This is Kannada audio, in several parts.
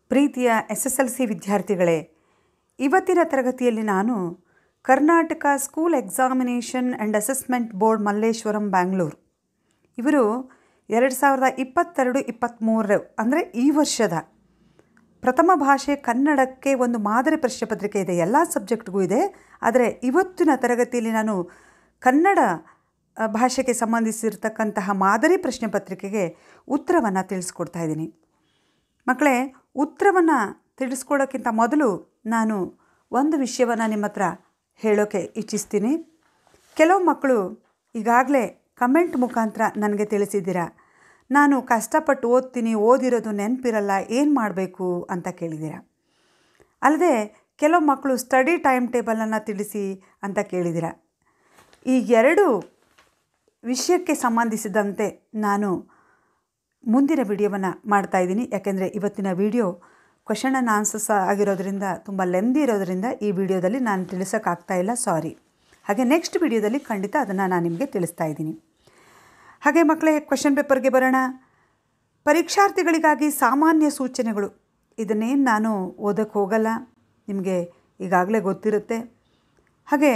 ಪ್ರೀತಿಯ ಎಸ್ ಎಸ್ ಎಲ್ ಸಿ ವಿದ್ಯಾರ್ಥಿಗಳೇ ಇವತ್ತಿನ ತರಗತಿಯಲ್ಲಿ ನಾನು Karnataka school examination and assessment board Malleshwaram Bangalore ಇವರು ಎರಡು ಸಾವಿರದ ಇಪ್ಪತ್ತೆರಡು ಇಪ್ಪತ್ತ್ಮೂರು ಅಂದರೆ ಈ ವರ್ಷದ ಪ್ರಥಮ ಭಾಷೆ ಕನ್ನಡಕ್ಕೆ ಒಂದು ಮಾದರಿ ಪ್ರಶ್ನೆ ಪತ್ರಿಕೆ ಇದೆ ಎಲ್ಲ ಸಬ್ಜೆಕ್ಟ್ಗೂ ಇದೆ ಆದರೆ ಇವತ್ತಿನ ತರಗತಿಯಲ್ಲಿ ನಾನು ಕನ್ನಡ ಅ, ಭಾಷೆಗೆ ಸಂಬಂಧಿಸಿರ್ತಕ್ಕಂತಹ ಮಾದರಿ ಪ್ರಶ್ನೆ ಪತ್ರಿಕೆಗೆ ಉತ್ತರವನ್ನು ತಿಳಿಸ್ಕೊಡ್ತಾ ಇದ್ದೀನಿ ಮಕ್ಕಳೇ ಉತ್ತರವನ್ನು ತಿಳಿಸ್ಕೊಡೋಕ್ಕಿಂತ ಮೊದಲು ನಾನು ಒಂದು ವಿಷಯವನ್ನು ನಿಮ್ಮ ಹತ್ರ ಹೇಳೋಕ್ಕೆ ಇಚ್ಛಿಸ್ತೀನಿ ಕೆಲವು ಮಕ್ಕಳು ಈಗಾಗಲೇ ಕಮೆಂಟ್ ಮುಖಾಂತರ ನನಗೆ ತಿಳಿಸಿದ್ದೀರಾ ನಾನು ಕಷ್ಟಪಟ್ಟು ಓದ್ತೀನಿ ಓದಿರೋದು ನೆನಪಿರಲ್ಲ ಏನು ಮಾಡಬೇಕು ಅಂತ ಕೇಳಿದ್ದೀರಾ ಅಲ್ಲದೆ ಕೆಲವು ಮಕ್ಕಳು ಸ್ಟಡಿ ಟೈಮ್ ಟೇಬಲನ್ನು ತಿಳಿಸಿ ಅಂತ ಕೇಳಿದ್ದೀರಾ ಈ ಎರಡು ವಿಷಯಕ್ಕೆ ಸಂಬಂಧಿಸಿದಂತೆ ನಾನು ಮುಂದಿನ ವಿಡಿಯೋವನ್ನು ಮಾಡ್ತಾಯಿದ್ದೀನಿ ಯಾಕೆಂದರೆ ಇವತ್ತಿನ ವಿಡಿಯೋ ಕ್ವಶನ್ ಆ್ಯಂಡ್ ಆನ್ಸರ್ಸ್ ಆಗಿರೋದ್ರಿಂದ ತುಂಬ ಲೆಂದಿ ಇರೋದ್ರಿಂದ ಈ ವಿಡಿಯೋದಲ್ಲಿ ನಾನು ತಿಳಿಸೋಕ್ಕಾಗ್ತಾ ಇಲ್ಲ ಸಾರಿ ಹಾಗೆ ನೆಕ್ಸ್ಟ್ ವಿಡಿಯೋದಲ್ಲಿ ಖಂಡಿತ ಅದನ್ನು ನಾನು ನಿಮಗೆ ತಿಳಿಸ್ತಾ ಇದ್ದೀನಿ ಹಾಗೆ ಮಕ್ಕಳೇ ಕ್ವಶನ್ ಪೇಪರ್ಗೆ ಬರೋಣ ಪರೀಕ್ಷಾರ್ಥಿಗಳಿಗಾಗಿ ಸಾಮಾನ್ಯ ಸೂಚನೆಗಳು ಇದನ್ನೇನು ನಾನು ಓದೋಕ್ಕೆ ಹೋಗಲ್ಲ ನಿಮಗೆ ಈಗಾಗಲೇ ಗೊತ್ತಿರುತ್ತೆ ಹಾಗೆ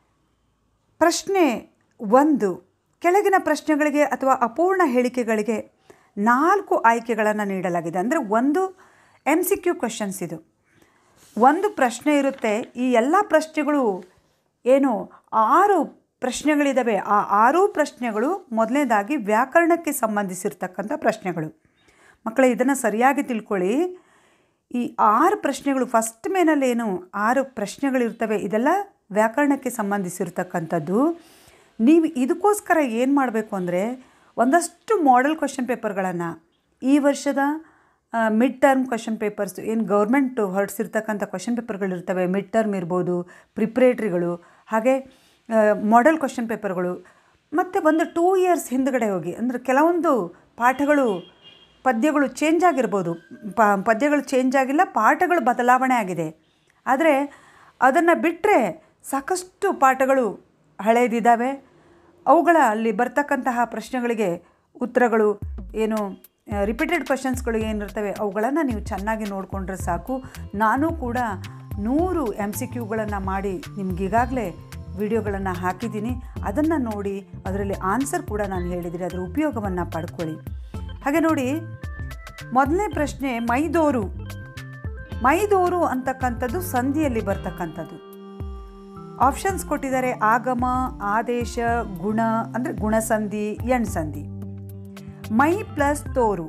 ಪ್ರಶ್ನೆ ಒಂದು ಕೆಳಗಿನ ಪ್ರಶ್ನೆಗಳಿಗೆ ಅಥವಾ ಅಪೂರ್ಣ ಹೇಳಿಕೆಗಳಿಗೆ ನಾಲ್ಕು ಆಯ್ಕೆಗಳನ್ನು ನೀಡಲಾಗಿದೆ ಅಂದರೆ ಒಂದು ಎಮ್ ಸಿ ಕ್ಯೂ ಕ್ವಶನ್ಸ್ ಇದು ಒಂದು ಪ್ರಶ್ನೆ ಇರುತ್ತೆ ಈ ಎಲ್ಲ ಪ್ರಶ್ನೆಗಳು ಏನು ಆರು ಪ್ರಶ್ನೆಗಳಿದ್ದಾವೆ ಆ ಆರೂ ಪ್ರಶ್ನೆಗಳು ಮೊದಲನೇದಾಗಿ ವ್ಯಾಕರಣಕ್ಕೆ ಸಂಬಂಧಿಸಿರ್ತಕ್ಕಂಥ ಪ್ರಶ್ನೆಗಳು ಮಕ್ಕಳೇ ಇದನ್ನು ಸರಿಯಾಗಿ ತಿಳ್ಕೊಳ್ಳಿ ಈ ಆರು ಪ್ರಶ್ನೆಗಳು ಫಸ್ಟ್ ಮೇನಲ್ಲೇನು ಆರು ಪ್ರಶ್ನೆಗಳಿರ್ತವೆ ಇದೆಲ್ಲ ವ್ಯಾಕರಣಕ್ಕೆ ಸಂಬಂಧಿಸಿರ್ತಕ್ಕಂಥದ್ದು ನೀವು ಇದಕ್ಕೋಸ್ಕರ ಏನು ಮಾಡಬೇಕು ಅಂದರೆ ಒಂದಷ್ಟು ಮಾಡೆಲ್ ಕ್ವಶನ್ ಪೇಪರ್ಗಳನ್ನು ಈ ವರ್ಷದ ಮಿಡ್ ಟರ್ಮ್ ಕ್ವಶನ್ ಪೇಪರ್ಸ್ ಏನು ಗೌರ್ಮೆಂಟು ಹೊರಡಿಸಿರ್ತಕ್ಕಂಥ ಕ್ವಶನ್ ಪೇಪರ್ಗಳಿರ್ತವೆ ಮಿಡ್ ಟರ್ಮ್ ಇರ್ಬೋದು ಪ್ರಿಪ್ರೇಟ್ರಿಗಳು ಹಾಗೆ ಮಾಡೆಲ್ ಕ್ವಶನ್ ಪೇಪರ್ಗಳು ಮತ್ತು ಒಂದು ಟೂ ಇಯರ್ಸ್ ಹಿಂದ್ಗಡೆ ಹೋಗಿ ಅಂದರೆ ಕೆಲವೊಂದು ಪಾಠಗಳು ಪದ್ಯಗಳು ಚೇಂಜ್ ಆಗಿರ್ಬೋದು ಪ ಪದ್ಯಗಳು ಚೇಂಜ್ ಆಗಿಲ್ಲ ಪಾಠಗಳು ಬದಲಾವಣೆ ಆಗಿದೆ ಆದರೆ ಅದನ್ನು ಬಿಟ್ಟರೆ ಸಾಕಷ್ಟು ಪಾಠಗಳು ಹಳೇದಿದ್ದಾವೆ ಅವುಗಳ ಅಲ್ಲಿ ಬರ್ತಕ್ಕಂತಹ ಪ್ರಶ್ನೆಗಳಿಗೆ ಉತ್ತರಗಳು ಏನು ರಿಪೀಟೆಡ್ ಕ್ವಶನ್ಸ್ಗಳು ಏನಿರ್ತವೆ ಅವುಗಳನ್ನು ನೀವು ಚೆನ್ನಾಗಿ ನೋಡಿಕೊಂಡ್ರೆ ಸಾಕು ನಾನು ಕೂಡ ನೂರು ಎಮ್ ಸಿ ಕ್ಯೂಗಳನ್ನು ಮಾಡಿ ನಿಮಗೀಗಾಗಲೇ ವಿಡಿಯೋಗಳನ್ನು ಹಾಕಿದ್ದೀನಿ ಅದನ್ನು ನೋಡಿ ಅದರಲ್ಲಿ ಆನ್ಸರ್ ಕೂಡ ನಾನು ಹೇಳಿದ್ದೀನಿ ಅದರ ಉಪಯೋಗವನ್ನು ಪಡ್ಕೊಳ್ಳಿ ಹಾಗೆ ನೋಡಿ ಮೊದಲನೇ ಪ್ರಶ್ನೆ ಮೈದೋರು ಮೈದೋರು ಅಂತಕ್ಕಂಥದ್ದು ಸಂಧಿಯಲ್ಲಿ ಬರ್ತಕ್ಕಂಥದ್ದು ಆಪ್ಷನ್ಸ್ ಕೊಟ್ಟಿದ್ದಾರೆ ಆಗಮ ಆದೇಶ ಗುಣ ಅಂದರೆ ಗುಣಸಂಧಿ ಎಣ್ಸಂಧಿ ಮೈ ಪ್ಲಸ್ ತೋರು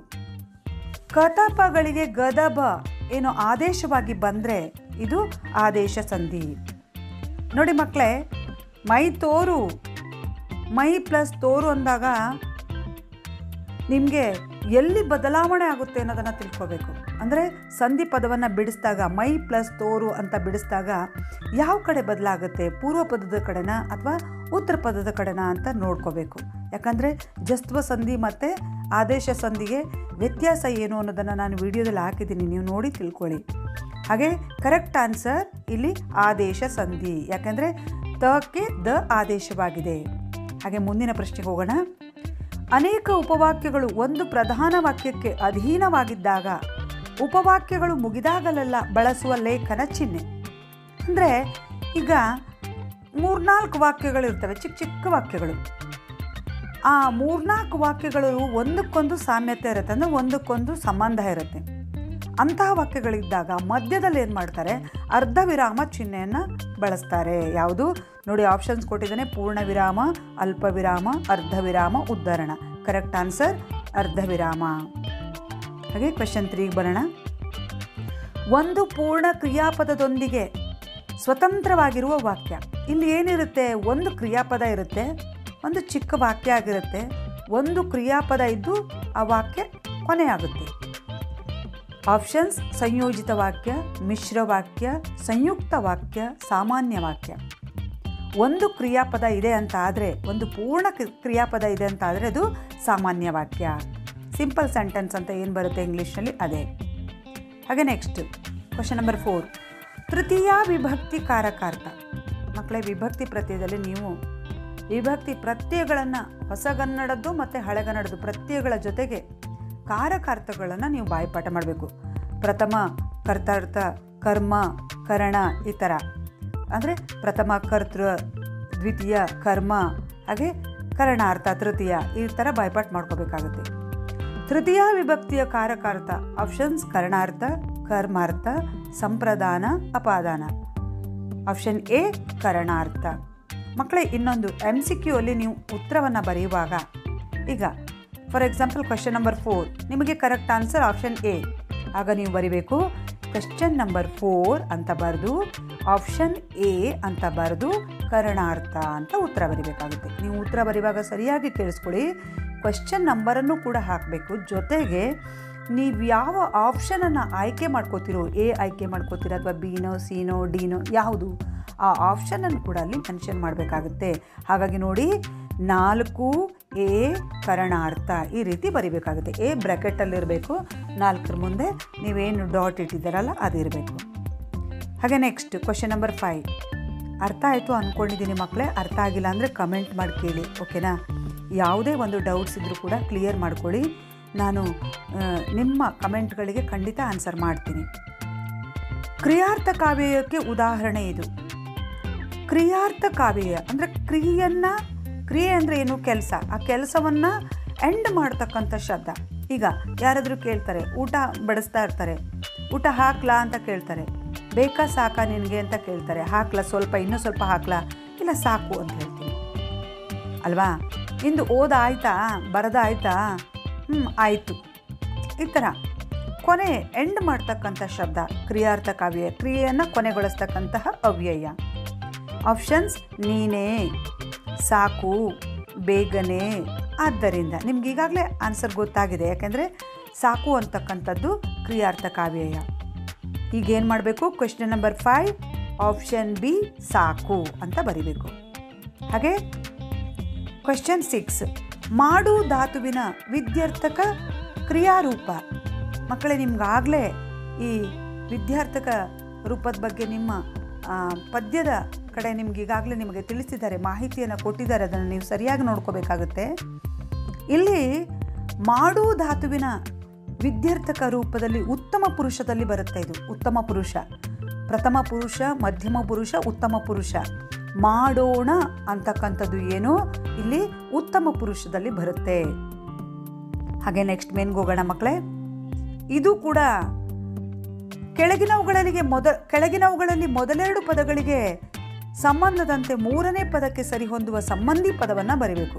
ಕತಪಗಳಿಗೆ ಗದಬ ಏನು ಆದೇಶವಾಗಿ ಬಂದರೆ ಇದು ಆದೇಶ ಸಂಧಿ ನೋಡಿ ಮಕ್ಕಳೇ ಮೈ ತೋರು ಮೈ ಪ್ಲಸ್ ತೋರು ಅಂದಾಗ ನಿಮಗೆ ಎಲ್ಲಿ ಬದಲಾವಣೆ ಆಗುತ್ತೆ ಅನ್ನೋದನ್ನು ತಿಳ್ಕೋಬೇಕು ಅಂದರೆ ಸಂಧಿ ಪದವನ್ನು ಬಿಡಿಸಿದಾಗ ಮೈ ಪ್ಲಸ್ ತೋರು ಅಂತ ಬಿಡಿಸಿದಾಗ ಯಾವ ಕಡೆ ಬದಲಾಗುತ್ತೆ ಪೂರ್ವ ಪದದ ಕಡೆನ ಅಥವಾ ಉತ್ತರ ಪದದ ಕಡೆನ ಅಂತ ನೋಡ್ಕೋಬೇಕು ಯಾಕಂದರೆ ಜಸ್ತ್ವ ಸಂಧಿ ಮತ್ತು ಆದೇಶ ಸಂಧಿಗೆ ವ್ಯತ್ಯಾಸ ಏನು ಅನ್ನೋದನ್ನು ನಾನು ವಿಡಿಯೋದಲ್ಲಿ ಹಾಕಿದ್ದೀನಿ ನೀವು ನೋಡಿ ತಿಳ್ಕೊಳ್ಳಿ ಹಾಗೆ ಕರೆಕ್ಟ್ ಆನ್ಸರ್ ಇಲ್ಲಿ ಆದೇಶ ಸಂಧಿ ಯಾಕಂದರೆ ತಕ್ಕೆ ದ ಆದೇಶವಾಗಿದೆ ಹಾಗೆ ಮುಂದಿನ ಪ್ರಶ್ನೆಗೆ ಹೋಗೋಣ ಅನೇಕ ಉಪವಾಕ್ಯಗಳು ಒಂದು ಪ್ರಧಾನ ವಾಕ್ಯಕ್ಕೆ ಅಧೀನವಾಗಿದ್ದಾಗ ಉಪವಾಕ್ಯಗಳು ಮುಗಿದಾಗಲೆಲ್ಲ ಬಳಸುವ ಲೇಖನ ಚಿಹ್ನೆ ಅಂದರೆ ಈಗ ಮೂರ್ನಾಲ್ಕು ವಾಕ್ಯಗಳಿರ್ತವೆ ಚಿಕ್ಕ ಚಿಕ್ಕ ವಾಕ್ಯಗಳು ಆ ಮೂರ್ನಾಲ್ಕು ವಾಕ್ಯಗಳು ಒಂದಕ್ಕೊಂದು ಸಾಮ್ಯತೆ ಇರುತ್ತೆ ಅಂದರೆ ಒಂದಕ್ಕೊಂದು ಸಂಬಂಧ ಇರುತ್ತೆ ಅಂತಹ ವಾಕ್ಯಗಳಿದ್ದಾಗ ಮಧ್ಯದಲ್ಲಿ ಏನು ಮಾಡ್ತಾರೆ ಅರ್ಧ ವಿರಾಮ ಚಿಹ್ನೆಯನ್ನು ಬಳಸ್ತಾರೆ ಯಾವುದು ನೋಡಿ ಆಪ್ಷನ್ಸ್ ಕೊಟ್ಟಿದ್ದಾನೆ ಪೂರ್ಣ ವಿರಾಮ ಅಲ್ಪ ವಿರಾಮ ಅರ್ಧ ವಿರಾಮ ಉದ್ಧರಣ ಕರೆಕ್ಟ್ ಆನ್ಸರ್ ಅರ್ಧ ವಿರಾಮ ಹಾಗೆ ಕ್ವೆಶನ್ ತ್ರೀಗೆ ಬರೋಣ ಒಂದು ಪೂರ್ಣ ಕ್ರಿಯಾಪದದೊಂದಿಗೆ ಸ್ವತಂತ್ರವಾಗಿರುವ ವಾಕ್ಯ ಇಲ್ಲಿ ಏನಿರುತ್ತೆ ಒಂದು ಕ್ರಿಯಾಪದ ಇರುತ್ತೆ ಒಂದು ಚಿಕ್ಕ ವಾಕ್ಯ ಆಗಿರುತ್ತೆ ಒಂದು ಕ್ರಿಯಾಪದ ಇದ್ದು ಆ ವಾಕ್ಯ ಕೊನೆಯಾಗುತ್ತೆ ಆಪ್ಷನ್ಸ್ ಸಂಯೋಜಿತ ವಾಕ್ಯ ಮಿಶ್ರ ವಾಕ್ಯ ಸಂಯುಕ್ತ ವಾಕ್ಯ ಸಾಮಾನ್ಯ ವಾಕ್ಯ ಒಂದು ಕ್ರಿಯಾಪದ ಇದೆ ಅಂತ ಆದರೆ ಒಂದು ಪೂರ್ಣ ಕ್ರಿ- ಕ್ರಿಯಾಪದ ಇದೆ ಅಂತ ಆದರೆ ಅದು ಸಾಮಾನ್ಯ ವಾಕ್ಯ ಸಿಂಪಲ್ ಸೆಂಟೆನ್ಸ್ ಅಂತ ಏನು ಬರುತ್ತೆ ಇಂಗ್ಲೀಷ್ನಲ್ಲಿ ಅದೇ ಹಾಗೆ ನೆಕ್ಸ್ಟ್ ಕ್ವಶನ್ ನಂಬರ್ ಫೋರ್ ತೃತೀಯ ವಿಭಕ್ತಿ ಕಾರಕಾರ್ಥ ಮಕ್ಕಳೇ ವಿಭಕ್ತಿ ಪ್ರತ್ಯಯದಲ್ಲಿ ನೀವು ವಿಭಕ್ತಿ ಪ್ರತ್ಯಯಗಳನ್ನು ಹೊಸಗನ್ನಡದ್ದು ಮತ್ತು ಹಳೆಗನ್ನಡದ್ದು ಪ್ರತ್ಯಯಗಳ ಜೊತೆಗೆ ಕಾರಕಾರ್ಥಗಳನ್ನು ನೀವು ಬಾಯಿಪಾಠ ಮಾಡಬೇಕು ಪ್ರಥಮ ಕರ್ತಾರ್ಥ ಕರ್ಮ ಕರಣ ಈ ಥರ ಅಂದರೆ ಪ್ರಥಮ ಕರ್ತೃ ದ್ವಿತೀಯ ಕರ್ಮ ಹಾಗೆ ಕರಣಾರ್ಥ ತೃತೀಯ ಈ ಥರ ಬಾಯ್ಪಾಟ್ ಮಾಡ್ಕೋಬೇಕಾಗುತ್ತೆ ತೃತೀಯ ವಿಭಕ್ತಿಯ ಕಾರಕಾರ್ಥ ಆಪ್ಷನ್ಸ್ ಕರಣಾರ್ಥ ಕರ್ಮಾರ್ಥ ಸಂಪ್ರದಾನ ಅಪಾದಾನ ಆಪ್ಷನ್ ಎ ಕರಣಾರ್ಥ ಮಕ್ಕಳೇ ಇನ್ನೊಂದು ಎಮ್ ಸಿ ಕ್ಯೂ ಅಲ್ಲಿ ನೀವು ಉತ್ತರವನ್ನು ಬರೆಯುವಾಗ ಈಗ for example question number four ನಿಮಗೆ ಕರೆಕ್ಟ್ ಆನ್ಸರ್ ಆಪ್ಷನ್ ಎ ಆಗ ನೀವು ಬರಿಬೇಕು ಕ್ವಶನ್ ನಂಬರ್ ಫೋರ್ ಅಂತ ಬರೆದು ಆಪ್ಷನ್ ಎ ಅಂತ ಬರೆದು ಕರಣಾರ್ಥ ಅಂತ ಉತ್ತರ ಬರಿಬೇಕಾಗುತ್ತೆ ನೀವು ಉತ್ತರ ಬರೆಯುವಾಗ ಸರಿಯಾಗಿ ಕೇಳಿಸ್ಕೊಳ್ಳಿ ಕ್ವಶನ್ ನಂಬರನ್ನು ಕೂಡ ಹಾಕಬೇಕು ಜೊತೆಗೆ ನೀವು ಯಾವ ಆಪ್ಷನನ್ನು ಆಯ್ಕೆ ಮಾಡ್ಕೋತಿರೋ ಎ ಆಯ್ಕೆ ಮಾಡ್ಕೋತೀರೋ ಅಥವಾ ಬಿನೋ ಸಿನೋ ಡಿನೋ ಯಾವುದು ಆ ಆಪ್ಷನನ್ನು ಕೂಡ ಅಲ್ಲಿ ಮೆನ್ಷನ್ ಮಾಡಬೇಕಾಗುತ್ತೆ ಹಾಗಾಗಿ ನೋಡಿ ನಾಲ್ಕು ಎ ಕರಣಾರ್ಥ ಈ ರೀತಿ ಬರಿಬೇಕಾಗುತ್ತೆ ಎ ಬ್ರ್ಯಾಕೆಟಲ್ಲಿರಬೇಕು ನಾಲ್ಕರ ಮುಂದೆ ನೀವೇನು ಡಾಟ್ ಇಟ್ಟಿದ್ದಾರಲ್ಲ ಅದಿರಬೇಕು ಹಾಗೆ ನೆಕ್ಸ್ಟ್ ಕ್ವಶನ್ ನಂಬರ್ ಫೈವ್ ಅರ್ಥ ಆಯಿತು ಅಂದ್ಕೊಂಡಿದ್ದೀನಿ ಮಕ್ಕಳೇ ಅರ್ಥ ಆಗಿಲ್ಲ ಅಂದರೆ ಕಮೆಂಟ್ ಮಾಡಿ ಕೇಳಿ ಓಕೆನಾ ಯಾವುದೇ ಒಂದು ಡೌಟ್ಸ್ ಇದ್ದರೂ ಕೂಡ ಕ್ಲಿಯರ್ ಮಾಡ್ಕೊಳ್ಳಿ ನಾನು ಆ, ನಿಮ್ಮ ಕಮೆಂಟ್ಗಳಿಗೆ ಖಂಡಿತ ಆನ್ಸರ್ ಮಾಡ್ತೀನಿ ಕ್ರಿಯಾರ್ಥ ಕಾವ್ಯಕ್ಕೆ ಉದಾಹರಣೆ ಇದು ಕ್ರಿಯಾರ್ಥ ಕಾವ್ಯ ಅಂದರೆ ಕ್ರಿಯೆಯನ್ನು ಕ್ರಿಯೆ ಅಂದರೆ ಏನು ಕೆಲಸ ಆ ಕೆಲಸವನ್ನು ಎಂಡ್ ಮಾಡ್ತಕ್ಕಂಥ ಶಬ್ದ ಈಗ ಯಾರಾದರೂ ಕೇಳ್ತಾರೆ ಊಟ ಬಡಿಸ್ತಾ ಇರ್ತಾರೆ ಊಟ ಹಾಕ್ಲಾ ಅಂತ ಕೇಳ್ತಾರೆ ಬೇಕಾ ಸಾಕಾ ನಿನಗೆ ಅಂತ ಕೇಳ್ತಾರೆ ಹಾಕ್ಲಾ ಸ್ವಲ್ಪ ಇನ್ನೂ ಸ್ವಲ್ಪ ಹಾಕ್ಲಾ ಇಲ್ಲ ಸಾಕು ಅಂತ ಹೇಳ್ತೀನಿ ಅಲ್ವಾ ಇಂದು ಓದ ಆಯ್ತಾ ಬರದ ಆಯ್ತಾ ಹ್ಞೂ ಆಯಿತು ಈ ಥರ ಕೊನೆ ಎಂಡ್ ಮಾಡ್ತಕ್ಕಂಥ ಶಬ್ದ ಕ್ರಿಯಾರ್ಥ ಕಾವ್ಯ ಕ್ರಿಯೆಯನ್ನು ಕೊನೆಗೊಳಿಸ್ತಕ್ಕಂತಹ ಅವ್ಯಯ ಆಪ್ಷನ್ಸ್ ನೀನೇ ಸಾಕು ಬೇಗನೆ ಆದ್ದರಿಂದ ನಿಮ್ಗೆ ಈಗಾಗಲೇ ಆನ್ಸರ್ ಗೊತ್ತಾಗಿದೆ ಯಾಕೆಂದರೆ ಸಾಕು ಅಂತಕ್ಕಂಥದ್ದು ಕ್ರಿಯಾರ್ಥ ಕಾವ್ಯಯ ಈಗ ಏನು ಮಾಡಬೇಕು question number five option B ಸಾಕು ಅಂತ ಬರಿಬೇಕು ಹಾಗೆ ಕ್ವೆಶ್ಚನ್ ಸಿಕ್ಸ್ ಮಾಡು ಧಾತುವಿನ ವಿದ್ಯಾರ್ಥಕ ಕ್ರಿಯಾರೂಪ ಮಕ್ಕಳೇ ನಿಮ್ಗಾಗಲೇ ಈ ವಿದ್ಯಾರ್ಥಕ ರೂಪದ ಬಗ್ಗೆ ನಿಮ್ಮ ಆ, ಪದ್ಯದ ಕಡೆ ನಿಮ್ಗೆ ಈಗಾಗಲೇ ನಿಮಗೆ ತಿಳಿಸಿದ್ದಾರೆ ಮಾಹಿತಿಯನ್ನು ಕೊಟ್ಟಿದ್ದಾರೆ ಅದನ್ನು ನೀವು ಸರಿಯಾಗಿ ನೋಡ್ಕೋಬೇಕಾಗುತ್ತೆ ಇಲ್ಲಿ ಮಾಡು ಧಾತುವಿನ ವಿದ್ಯಾರ್ಥಕ ರೂಪದಲ್ಲಿ ಉತ್ತಮ ಪುರುಷದಲ್ಲಿ ಬರುತ್ತೆ ಇದು ಉತ್ತಮ ಪುರುಷ ಪ್ರಥಮ ಪುರುಷ ಮಧ್ಯಮ ಪುರುಷ ಉತ್ತಮ ಪುರುಷ ಮಾಡೋಣ ಅಂತಕ್ಕಂಥದ್ದು ಏನು ಇಲ್ಲಿ ಉತ್ತಮ ಪುರುಷದಲ್ಲಿ ಬರುತ್ತೆ ಹಾಗೆ ನೆಕ್ಸ್ಟ್ ಮೇನ್ಗೆ ಹೋಗೋಣ ಮಕ್ಕಳೇ ಇದು ಕೂಡ ಕೆಳಗಿನವುಗಳಿಗೆ ಮೊದ ಕೆಳಗಿನವುಗಳಲ್ಲಿ ಮೊದಲೆರಡು ಪದಗಳಿಗೆ ಸಂಬಂಧದಂತೆ ಮೂರನೇ ಪದಕ್ಕೆ ಸರಿಹೊಂದುವ ಸಂಬಂಧಿ ಪದವನ್ನು ಬರೀಬೇಕು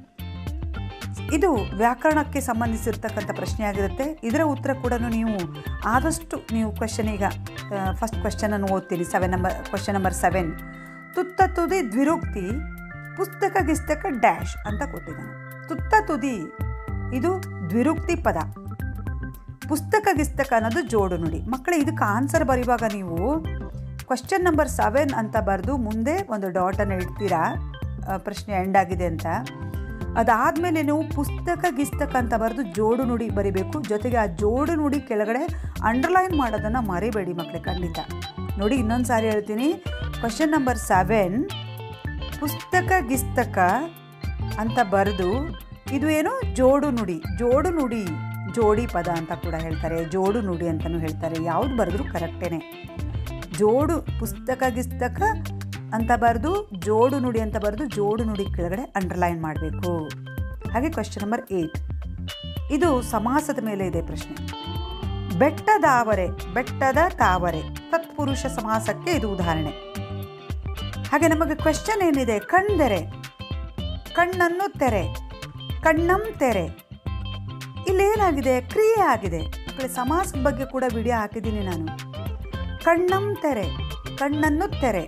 ಇದು ವ್ಯಾಕರಣಕ್ಕೆ ಸಂಬಂಧಿಸಿರ್ತಕ್ಕಂಥ ಪ್ರಶ್ನೆ ಆಗಿರುತ್ತೆ ಇದರ ಉತ್ತರ ಕೂಡ ನೀವು ಆದಷ್ಟು ನೀವು ಕ್ವಶನ್ ಈಗ ಫಸ್ಟ್ ಕ್ವಶನನ್ನು ಓದ್ತೀರಿ seven number question number seven ತುತ್ತ ತುದಿ ದ್ವಿರುಕ್ತಿ ಪುಸ್ತಕ ಗಿಸ್ತಕ ಡ್ಯಾಶ್ ಅಂತ ಕೊಟ್ಟಿದ್ದಾನೆ ತುತ್ತ ತುದಿ ಇದು ದ್ವಿರುಕ್ತಿ ಪದ ಪುಸ್ತಕ ಗಿಸ್ತಕ ಅನ್ನೋದು ಜೋಡು ನುಡಿ ಮಕ್ಕಳೇ ಇದಕ್ಕೆ ಆನ್ಸರ್ ಬರೆಯುವಾಗ ನೀವು ಕ್ವಶನ್ ನಂಬರ್ ಸೆವೆನ್ ಅಂತ ಬರೆದು ಮುಂದೆ ಒಂದು ಡಾಟನ್ನು ಇಡ್ತೀರಾ ಆ, ಪ್ರಶ್ನೆ ಎಂಡ್ ಆಗಿದೆ ಅಂತ ಅದಾದಮೇಲೆ ನೀವು ಪುಸ್ತಕ ಗಿಸ್ತಕ ಅಂತ ಬರೆದು ಜೋಡು ನುಡಿ ಬರಿಬೇಕು ಜೊತೆಗೆ ಆ ಜೋಡು ನುಡಿ ಕೆಳಗಡೆ ಅಂಡರ್ಲೈನ್ ಮಾಡೋದನ್ನು ಮರಿಬೇಡಿ ಮಕ್ಕಳೇ ಖಂಡಿತ ನೋಡಿ ಇನ್ನೊಂದು ಸಾರಿ ಹೇಳ್ತೀನಿ ಕ್ವಶನ್ ನಂಬರ್ ಸೆವೆನ್ ಪುಸ್ತಕ ಗಿಸ್ತಕ ಅಂತ ಬರೆದು ಇದು ಏನು ಜೋಡು ನುಡಿ ಜೋಡು ನುಡಿ ಜೋಡಿ ಪದ ಅಂತ ಕೂಡ ಹೇಳ್ತಾರೆ ಜೋಡು ನುಡಿ ಅಂತಲೂ ಹೇಳ್ತಾರೆ ಯಾವ್ದು ಬರೆದ್ರು ಕರೆಕ್ಟೇನೆ ಜೋಡು ಪುಸ್ತಕ ಗಿಸ್ತಕ ಅಂತ ಬರೆದು ಜೋಡು ನುಡಿ ಅಂತ ಬರೆದು ಜೋಡು ನುಡಿ ಕೆಳಗಡೆ ಅಂಡರ್ಲೈನ್ ಮಾಡಬೇಕು ಹಾಗೆ ಕ್ವಶನ್ ನಂಬರ್ ಏಯ್ಟ್ ಇದು ಸಮಾಸದ ಮೇಲೆ ಇದೆ ಪ್ರಶ್ನೆ ಬೆಟ್ಟದಾವರೆ ಬೆಟ್ಟದ ತಾವರೆ ತತ್ಪುರುಷ ಸಮಾಸಕ್ಕೆ ಇದು ಉದಾಹರಣೆ ಹಾಗೆ ನಮಗೆ ಕ್ವೆಶ್ಚನ್ ಏನಿದೆ ಕಣ್ದೆರೆ ಕಣ್ಣನ್ನು ತೆರೆ ಕಣ್ಣಂ ತೆರೆ ಇಲ್ಲೇನಾಗಿದೆ ಕ್ರಿಯೆ ಆಗಿದೆ ಮಕ್ಕಳೇ ಸಮಾಸದ ಬಗ್ಗೆ ಕೂಡ ವಿಡಿಯೋ ಹಾಕಿದ್ದೀನಿ ನಾನು ಕಣ್ಣಂ ತೆರೆ ಕಣ್ಣನ್ನು ತೆರೆ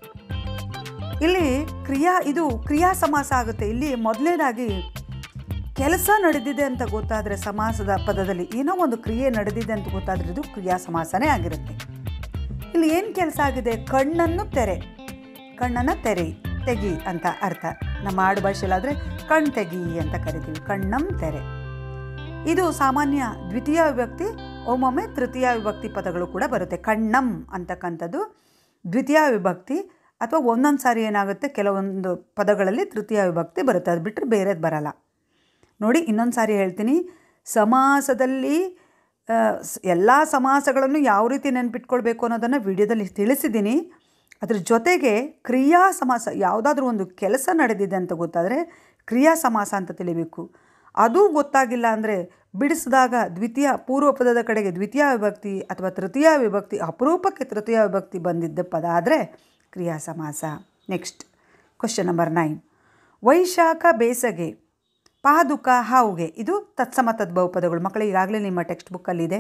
ಇಲ್ಲಿ ಕ್ರಿಯಾ ಇದು ಕ್ರಿಯಾ ಸಮಾಸ ಆಗುತ್ತೆ ಇಲ್ಲಿ ಮೊದಲನೇದಾಗಿ ಕೆಲಸ ನಡೆದಿದೆ ಅಂತ ಗೊತ್ತಾದರೆ ಸಮಾಸದ ಪದದಲ್ಲಿ ಏನೋ ಒಂದು ಕ್ರಿಯೆ ನಡೆದಿದೆ ಅಂತ ಗೊತ್ತಾದರೆ ಇದು ಕ್ರಿಯಾ ಸಮಾಸನೇ ಆಗಿರುತ್ತೆ ಇಲ್ಲಿ ಏನು ಕೆಲಸ ಆಗಿದೆ ಕಣ್ಣನ್ನು ತೆರೆ ಕಣ್ಣನ್ನು ತೆರೆ ತೆಗಿ ಅಂತ ಅರ್ಥ ನಮ್ಮ ಆಡು ಭಾಷೆಯಲ್ಲಾದರೆ ಕಣ್ ತೆಗಿ ಅಂತ ಕರಿತೀವಿ ಕಣ್ಣಂ ತೆರೆ ಇದು ಸಾಮಾನ್ಯ ದ್ವಿತೀಯ ವಿಭಕ್ತಿ ಒಮ್ಮೊಮ್ಮೆ ತೃತೀಯ ವಿಭಕ್ತಿ ಪದಗಳು ಕೂಡ ಬರುತ್ತೆ ಕಣ್ಣಂ ಅಂತಕ್ಕಂಥದ್ದು ದ್ವಿತೀಯ ವಿಭಕ್ತಿ ಅಥವಾ ಒಂದೊಂದು ಸಾರಿ ಏನಾಗುತ್ತೆ ಕೆಲವೊಂದು ಪದಗಳಲ್ಲಿ ತೃತೀಯ ವಿಭಕ್ತಿ ಬರುತ್ತೆ ಅದು ಬಿಟ್ಟರೆ ಬೇರೆದು ಬರಲ್ಲ ನೋಡಿ ಇನ್ನೊಂದು ಸಾರಿ ಹೇಳ್ತೀನಿ ಸಮಾಸದಲ್ಲಿ ಎಲ್ಲ ಸಮಾಸಗಳನ್ನು ಯಾವ ರೀತಿ ನೆನ್ಪಿಟ್ಕೊಳ್ಬೇಕು ಅನ್ನೋದನ್ನು ವಿಡಿಯೋದಲ್ಲಿ ತಿಳಿಸಿದ್ದೀನಿ ಅದ್ರ ಜೊತೆಗೆ ಕ್ರಿಯಾ ಸಮಾಸ ಯಾವುದಾದ್ರೂ ಒಂದು ಕೆಲಸ ನಡೆದಿದೆ ಅಂತ ಗೊತ್ತಾದರೆ ಕ್ರಿಯಾ ಸಮಾಸ ಅಂತ ತಿಳಿಬೇಕು ಅದು ಗೊತ್ತಾಗಿಲ್ಲ ಅಂದರೆ ಬಿಡಿಸಿದಾಗ ದ್ವಿತೀಯ ಪೂರ್ವ ಪದದ ಕಡೆಗೆ ದ್ವಿತೀಯ ವಿಭಕ್ತಿ ಅಥವಾ ತೃತೀಯ ವಿಭಕ್ತಿ ಅಪರೂಪಕ್ಕೆ ತೃತೀಯ ವಿಭಕ್ತಿ ಬಂದಿದ್ದ ಪದ ಆದರೆ ಕ್ರಿಯಾ ಸಮಾಸ ನೆಕ್ಸ್ಟ್ ಕ್ವಶನ್ ನಂಬರ್ ನೈನ್ ವೈಶಾಖ ಬೇಸಗೆ ಪಾದುಕ ಹಾವುಗೆ ಇದು ತತ್ಸಮ ತದ್ಭವ ಪದಗಳು ಮಕ್ಕಳು ಈಗಾಗಲೇ ನಿಮ್ಮ ಟೆಕ್ಸ್ಟ್ ಬುಕ್ಕಲ್ಲಿದೆ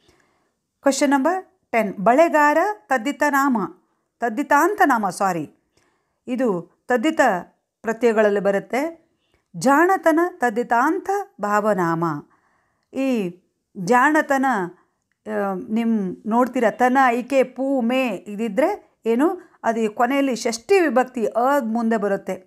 ಕ್ವಶನ್ ನಂಬರ್ ಟೆನ್ ಬಳೆಗಾರ ತದ್ದಿತ ನಾಮ ತದ್ದಿತಾಂತ ನಾಮ ಸಾರಿ ಇದು ತದ್ದಿತ ಪ್ರತ್ಯಯಗಳಲ್ಲಿ ಬರುತ್ತೆ ಜಾಣತನ ತದ್ದಿತಾಂತ ಭಾವನಾಮ ಈ ಜಾಣತನ ನಿಮ್ಮ ನೋಡ್ತೀರ ತನ ಐಕೆ ಪೂ ಮೇ ಇದಿದ್ದರೆ ಏನು ಅದು ಕೊನೆಯಲ್ಲಿ ಷಷ್ಠಿ ವಿಭಕ್ತಿ ಅ ಮುಂದೆ ಬರುತ್ತೆ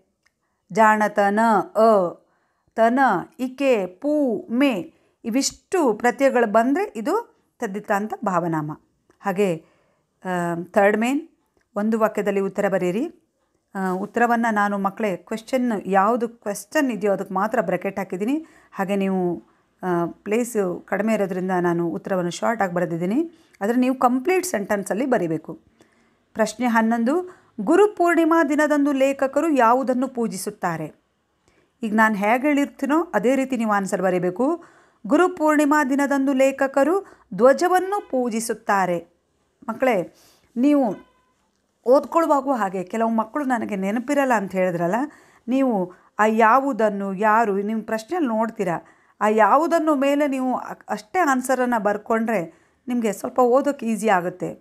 ಜಾಣತನ ಅ ತನ ಇಕೆ ಪೂ ಮೇ ಇವಿಷ್ಟು ಪ್ರತ್ಯಯಗಳು ಬಂದರೆ ಇದು ತದ್ದಿತಾಂತ ಭಾವನಾಮ ಹಾಗೆ ಥರ್ಡ್ ಮೇನ್ ಒಂದು ವಾಕ್ಯದಲ್ಲಿ ಉತ್ತರ ಬರೀರಿ ಉತ್ತರವನ್ನು ನಾನು ಮಕ್ಕಳೇ ಕ್ವೆಶ್ಚನ್ ಯಾವುದು ಕ್ವೆಶ್ಚನ್ ಇದೆಯೋ ಅದಕ್ಕೆ ಮಾತ್ರ ಬ್ರೆಕೆಟ್ ಹಾಕಿದ್ದೀನಿ ಹಾಗೆ ನೀವು ಪ್ಲೇಸು ಕಡಿಮೆ ಇರೋದ್ರಿಂದ ನಾನು ಉತ್ತರವನ್ನು ಶಾರ್ಟ್ ಆಗಿ ಬರೆದಿದ್ದೀನಿ ಆದರೆ ನೀವು ಕಂಪ್ಲೀಟ್ ಸೆಂಟೆನ್ಸಲ್ಲಿ ಬರೀಬೇಕು ಪ್ರಶ್ನೆ ಹನ್ನೊಂದು ಗುರು ಪೂರ್ಣಿಮಾ ದಿನದಂದು ಲೇಖಕರು ಯಾವುದನ್ನು ಪೂಜಿಸುತ್ತಾರೆ ಈಗ ನಾನು ಹೇಗೆ ಹೇಳಿರ್ತೀನೋ ಅದೇ ರೀತಿ ನೀವು ಆನ್ಸರ್ ಬರೀಬೇಕು ಗುರು ಪೂರ್ಣಿಮಾ ದಿನದಂದು ಲೇಖಕರು ಧ್ವಜವನ್ನು ಪೂಜಿಸುತ್ತಾರೆ ಮಕ್ಕಳೇ ನೀವು ಓದ್ಕೊಳ್ಳುವಾಗೂ ಹಾಗೆ ಕೆಲವು ಮಕ್ಕಳು ನನಗೆ ನೆನಪಿರಲ್ಲ ಅಂತ ಹೇಳಿದ್ರಲ್ಲ ನೀವು ಆ ಯಾವುದನ್ನು ಯಾರು ನಿಮ್ಮ ಪ್ರಶ್ನೆಯಲ್ಲಿ ನೋಡ್ತೀರಾ ಆ ಯಾವುದನ್ನು ಮೇಲೆ ನೀವು ಅಷ್ಟೇ ಆನ್ಸರನ್ನು ಬರ್ಕೊಂಡ್ರೆ ನಿಮಗೆ ಸ್ವಲ್ಪ ಓದೋಕ್ಕೆ ಈಸಿ ಆಗುತ್ತೆ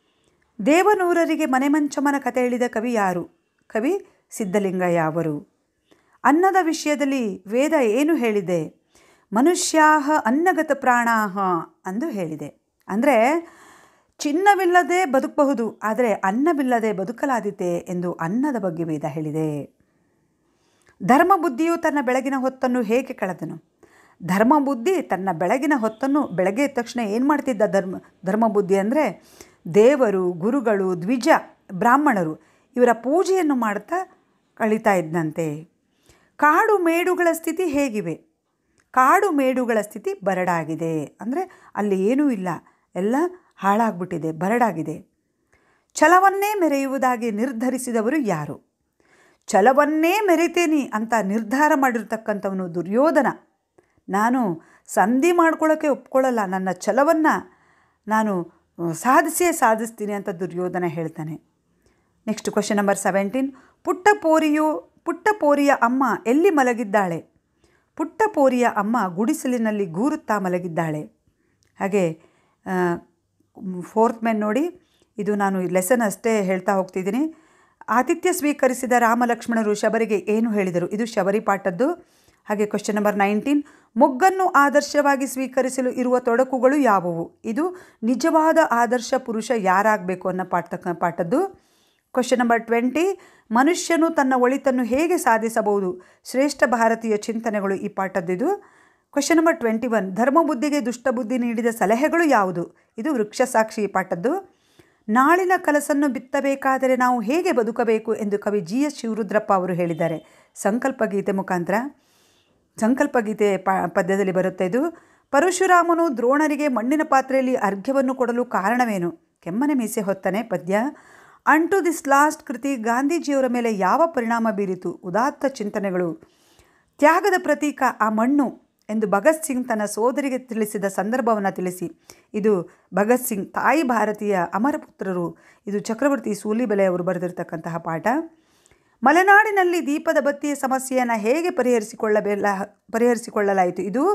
ದೇವನೂರರಿಗೆ ಮನೆ ಮಂಚಮ್ಮನ ಕತೆ ಹೇಳಿದ ಕವಿ ಯಾರು ಕವಿ ಸಿದ್ಧಲಿಂಗಯ್ಯ ಅವರು ಅನ್ನದ ವಿಷಯದಲ್ಲಿ ವೇದ ಏನು ಹೇಳಿದೆ ಮನುಷ್ಯಾಹ ಅನ್ನಗತ ಪ್ರಾಣಾಹ ಅಂದು ಹೇಳಿದೆ ಅಂದರೆ ಚಿನ್ನವಿಲ್ಲದೆ ಬದುಕಬಹುದು ಆದರೆ ಅನ್ನವಿಲ್ಲದೆ ಬದುಕಲಾದೀತೆ ಎಂದು ಅನ್ನದ ಬಗ್ಗೆ ವೇದ ಹೇಳಿದೆ ಧರ್ಮ ಬುದ್ಧಿಯು ತನ್ನ ಬೆಳಗಿನ ಹೊತ್ತನ್ನು ಹೇಗೆ ಕಳೆದನು ಧರ್ಮ ಬುದ್ಧಿ ತನ್ನ ಬೆಳಗಿನ ಹೊತ್ತನ್ನು ಬೆಳಗ್ಗೆ ಎದ್ದ ತಕ್ಷಣ ಏನು ಮಾಡ್ತಿದ್ದ ಧರ್ಮ ಧರ್ಮ ಬುದ್ಧಿ ಅಂದರೆ ದೇವರು ಗುರುಗಳು ದ್ವಿಜ ಬ್ರಾಹ್ಮಣರು ಇವರ ಪೂಜೆಯನ್ನು ಮಾಡ್ತಾ ಕಳೀತಾ ಇದ್ದಂತೆ ಕಾಡು ಮೇಡುಗಳ ಸ್ಥಿತಿ ಹೇಗಿವೆ ಕಾಡು ಮೇಡುಗಳ ಸ್ಥಿತಿ ಬರಡಾಗಿದೆ ಅಂದರೆ ಅಲ್ಲಿ ಏನೂ ಇಲ್ಲ ಎಲ್ಲ ಹಾಳಾಗ್ಬಿಟ್ಟಿದೆ ಬರಡಾಗಿದೆ ಛಲವನ್ನೇ ಮೆರೆಯುವುದಾಗಿ ನಿರ್ಧರಿಸಿದವರು ಯಾರು ಛಲವನ್ನೇ ಮೆರಿತೇನಿ ಅಂತ ನಿರ್ಧಾರ ಮಾಡಿರ್ತಕ್ಕಂಥವನು ದುರ್ಯೋಧನ ನಾನು ಸಂಧಿ ಮಾಡ್ಕೊಳ್ಳೋಕ್ಕೆ ಒಪ್ಕೊಳ್ಳಲ್ಲ ನನ್ನ ಛಲವನ್ನು ನಾನು ಸಾಧಿಸಿಯೇ ಸಾಧಿಸ್ತೀನಿ ಅಂತ ದುರ್ಯೋಧನ ಹೇಳ್ತಾನೆ ನೆಕ್ಸ್ಟ್ ಕ್ವಶನ್ ನಂಬರ್ ಸೆವೆಂಟೀನ್ ಪುಟ್ಟ ಪೋರಿಯು ಪುಟ್ಟ ಪೋರಿಯ ಅಮ್ಮ ಎಲ್ಲಿ ಮಲಗಿದ್ದಾಳೆ ಪುಟ್ಟ ಪೋರಿಯ ಅಮ್ಮ ಗುಡಿಸಲಿನಲ್ಲಿ ಗೂರುತ್ತಾ ಮಲಗಿದ್ದಾಳೆ ಹಾಗೆ ಫೋರ್ತ್ ಮೆನ್ ನೋಡಿ ಇದು ನಾನು ಲೆಸನ್ ಅಷ್ಟೇ ಹೇಳ್ತಾ ಹೋಗ್ತಿದ್ದೀನಿ ಆತಿಥ್ಯ ಸ್ವೀಕರಿಸಿದ ರಾಮಲಕ್ಷ್ಮಣರು ಶಬರಿಗೆ ಏನು ಹೇಳಿದರು ಇದು ಶಬರಿ ಪಾಠದ್ದು ಹಾಗೆ ಕ್ವಶನ್ ನಂಬರ್ ನೈನ್ಟೀನ್ ಮೊಗ್ಗನ್ನು ಆದರ್ಶವಾಗಿ ಸ್ವೀಕರಿಸಲು ಇರುವ ತೊಡಕುಗಳು ಯಾವುವು ಇದು ನಿಜವಾದ ಆದರ್ಶ ಪುರುಷ ಯಾರಾಗಬೇಕು ಅನ್ನೋ ಪಾಠ ಪಾಠದ್ದು ಕ್ವಶನ್ ನಂಬರ್ ಟ್ವೆಂಟಿ ಮನುಷ್ಯನು ತನ್ನ ಒಳಿತನ್ನು ಹೇಗೆ ಸಾಧಿಸಬಹುದು ಶ್ರೇಷ್ಠ ಭಾರತೀಯ ಚಿಂತನೆಗಳು ಈ ಪಾಠದ್ದಿದು ಕ್ವಶನ್ ನಂಬರ್ ಟ್ವೆಂಟಿ ಒನ್ ಧರ್ಮಬುದ್ಧಿಗೆ ದುಷ್ಟಬುದ್ಧಿ ನೀಡಿದ ಸಲಹೆಗಳು ಯಾವುದು ಇದು ವೃಕ್ಷಸಾಕ್ಷಿ ಪಾಠದ್ದು ನಾಳಿನ ಕಲಸನ್ನು ಬಿತ್ತಬೇಕಾದರೆ ನಾವು ಹೇಗೆ ಬದುಕಬೇಕು ಎಂದು ಕವಿ ಜಿ ಎಸ್ ಶಿವರುದ್ರಪ್ಪ ಅವರು ಹೇಳಿದ್ದಾರೆ ಸಂಕಲ್ಪ ಗೀತೆ ಮುಖಾಂತರ ಸಂಕಲ್ಪ ಗೀತೆ ಪ ಪದ್ಯದಲ್ಲಿ ಬರುತ್ತೆ ಇದು ಪರಶುರಾಮನು ದ್ರೋಣರಿಗೆ ಮಣ್ಣಿನ ಪಾತ್ರೆಯಲ್ಲಿ ಅರ್ಘ್ಯವನ್ನು ಕೊಡಲು ಕಾರಣವೇನು ಕೆಮ್ಮನೆ ಮೀಸೆ ಹೊತ್ತನೆ ಪದ್ಯ ಅನ್ ಟು ದಿಸ್ ಲಾಸ್ಟ್ ಕೃತಿ ಗಾಂಧೀಜಿಯವರ ಮೇಲೆ ಯಾವ ಪರಿಣಾಮ ಬೀರಿತು ಉದಾತ್ತ ಚಿಂತನೆಗಳು ತ್ಯಾಗದ ಪ್ರತೀಕ ಆ ಮಣ್ಣು ಎಂದು ಭಗತ್ ಸಿಂಗ್ ತನ್ನ ಸೋದರಿಗೆ ತಿಳಿಸಿದ ಸಂದರ್ಭವನ್ನು ತಿಳಿಸಿ ಇದು ಭಗತ್ ಸಿಂಗ್ ತಾಯಿ ಭಾರತೀಯ ಅಮರಪುತ್ರರು ಇದು ಚಕ್ರವರ್ತಿ ಸೂಲಿಬೆಲೆ ಅವರು ಬರೆದಿರ್ತಕ್ಕಂತಹ ಪಾಠ ಮಲೆನಾಡಿನಲ್ಲಿ ದೀಪದ ಬತ್ತಿಯ ಸಮಸ್ಯೆಯನ್ನು ಹೇಗೆ ಪರಿಹರಿಸಿಕೊಳ್ಳಬೇಲ ಪರಿಹರಿಸಿಕೊಳ್ಳಲಾಯಿತು ಇದು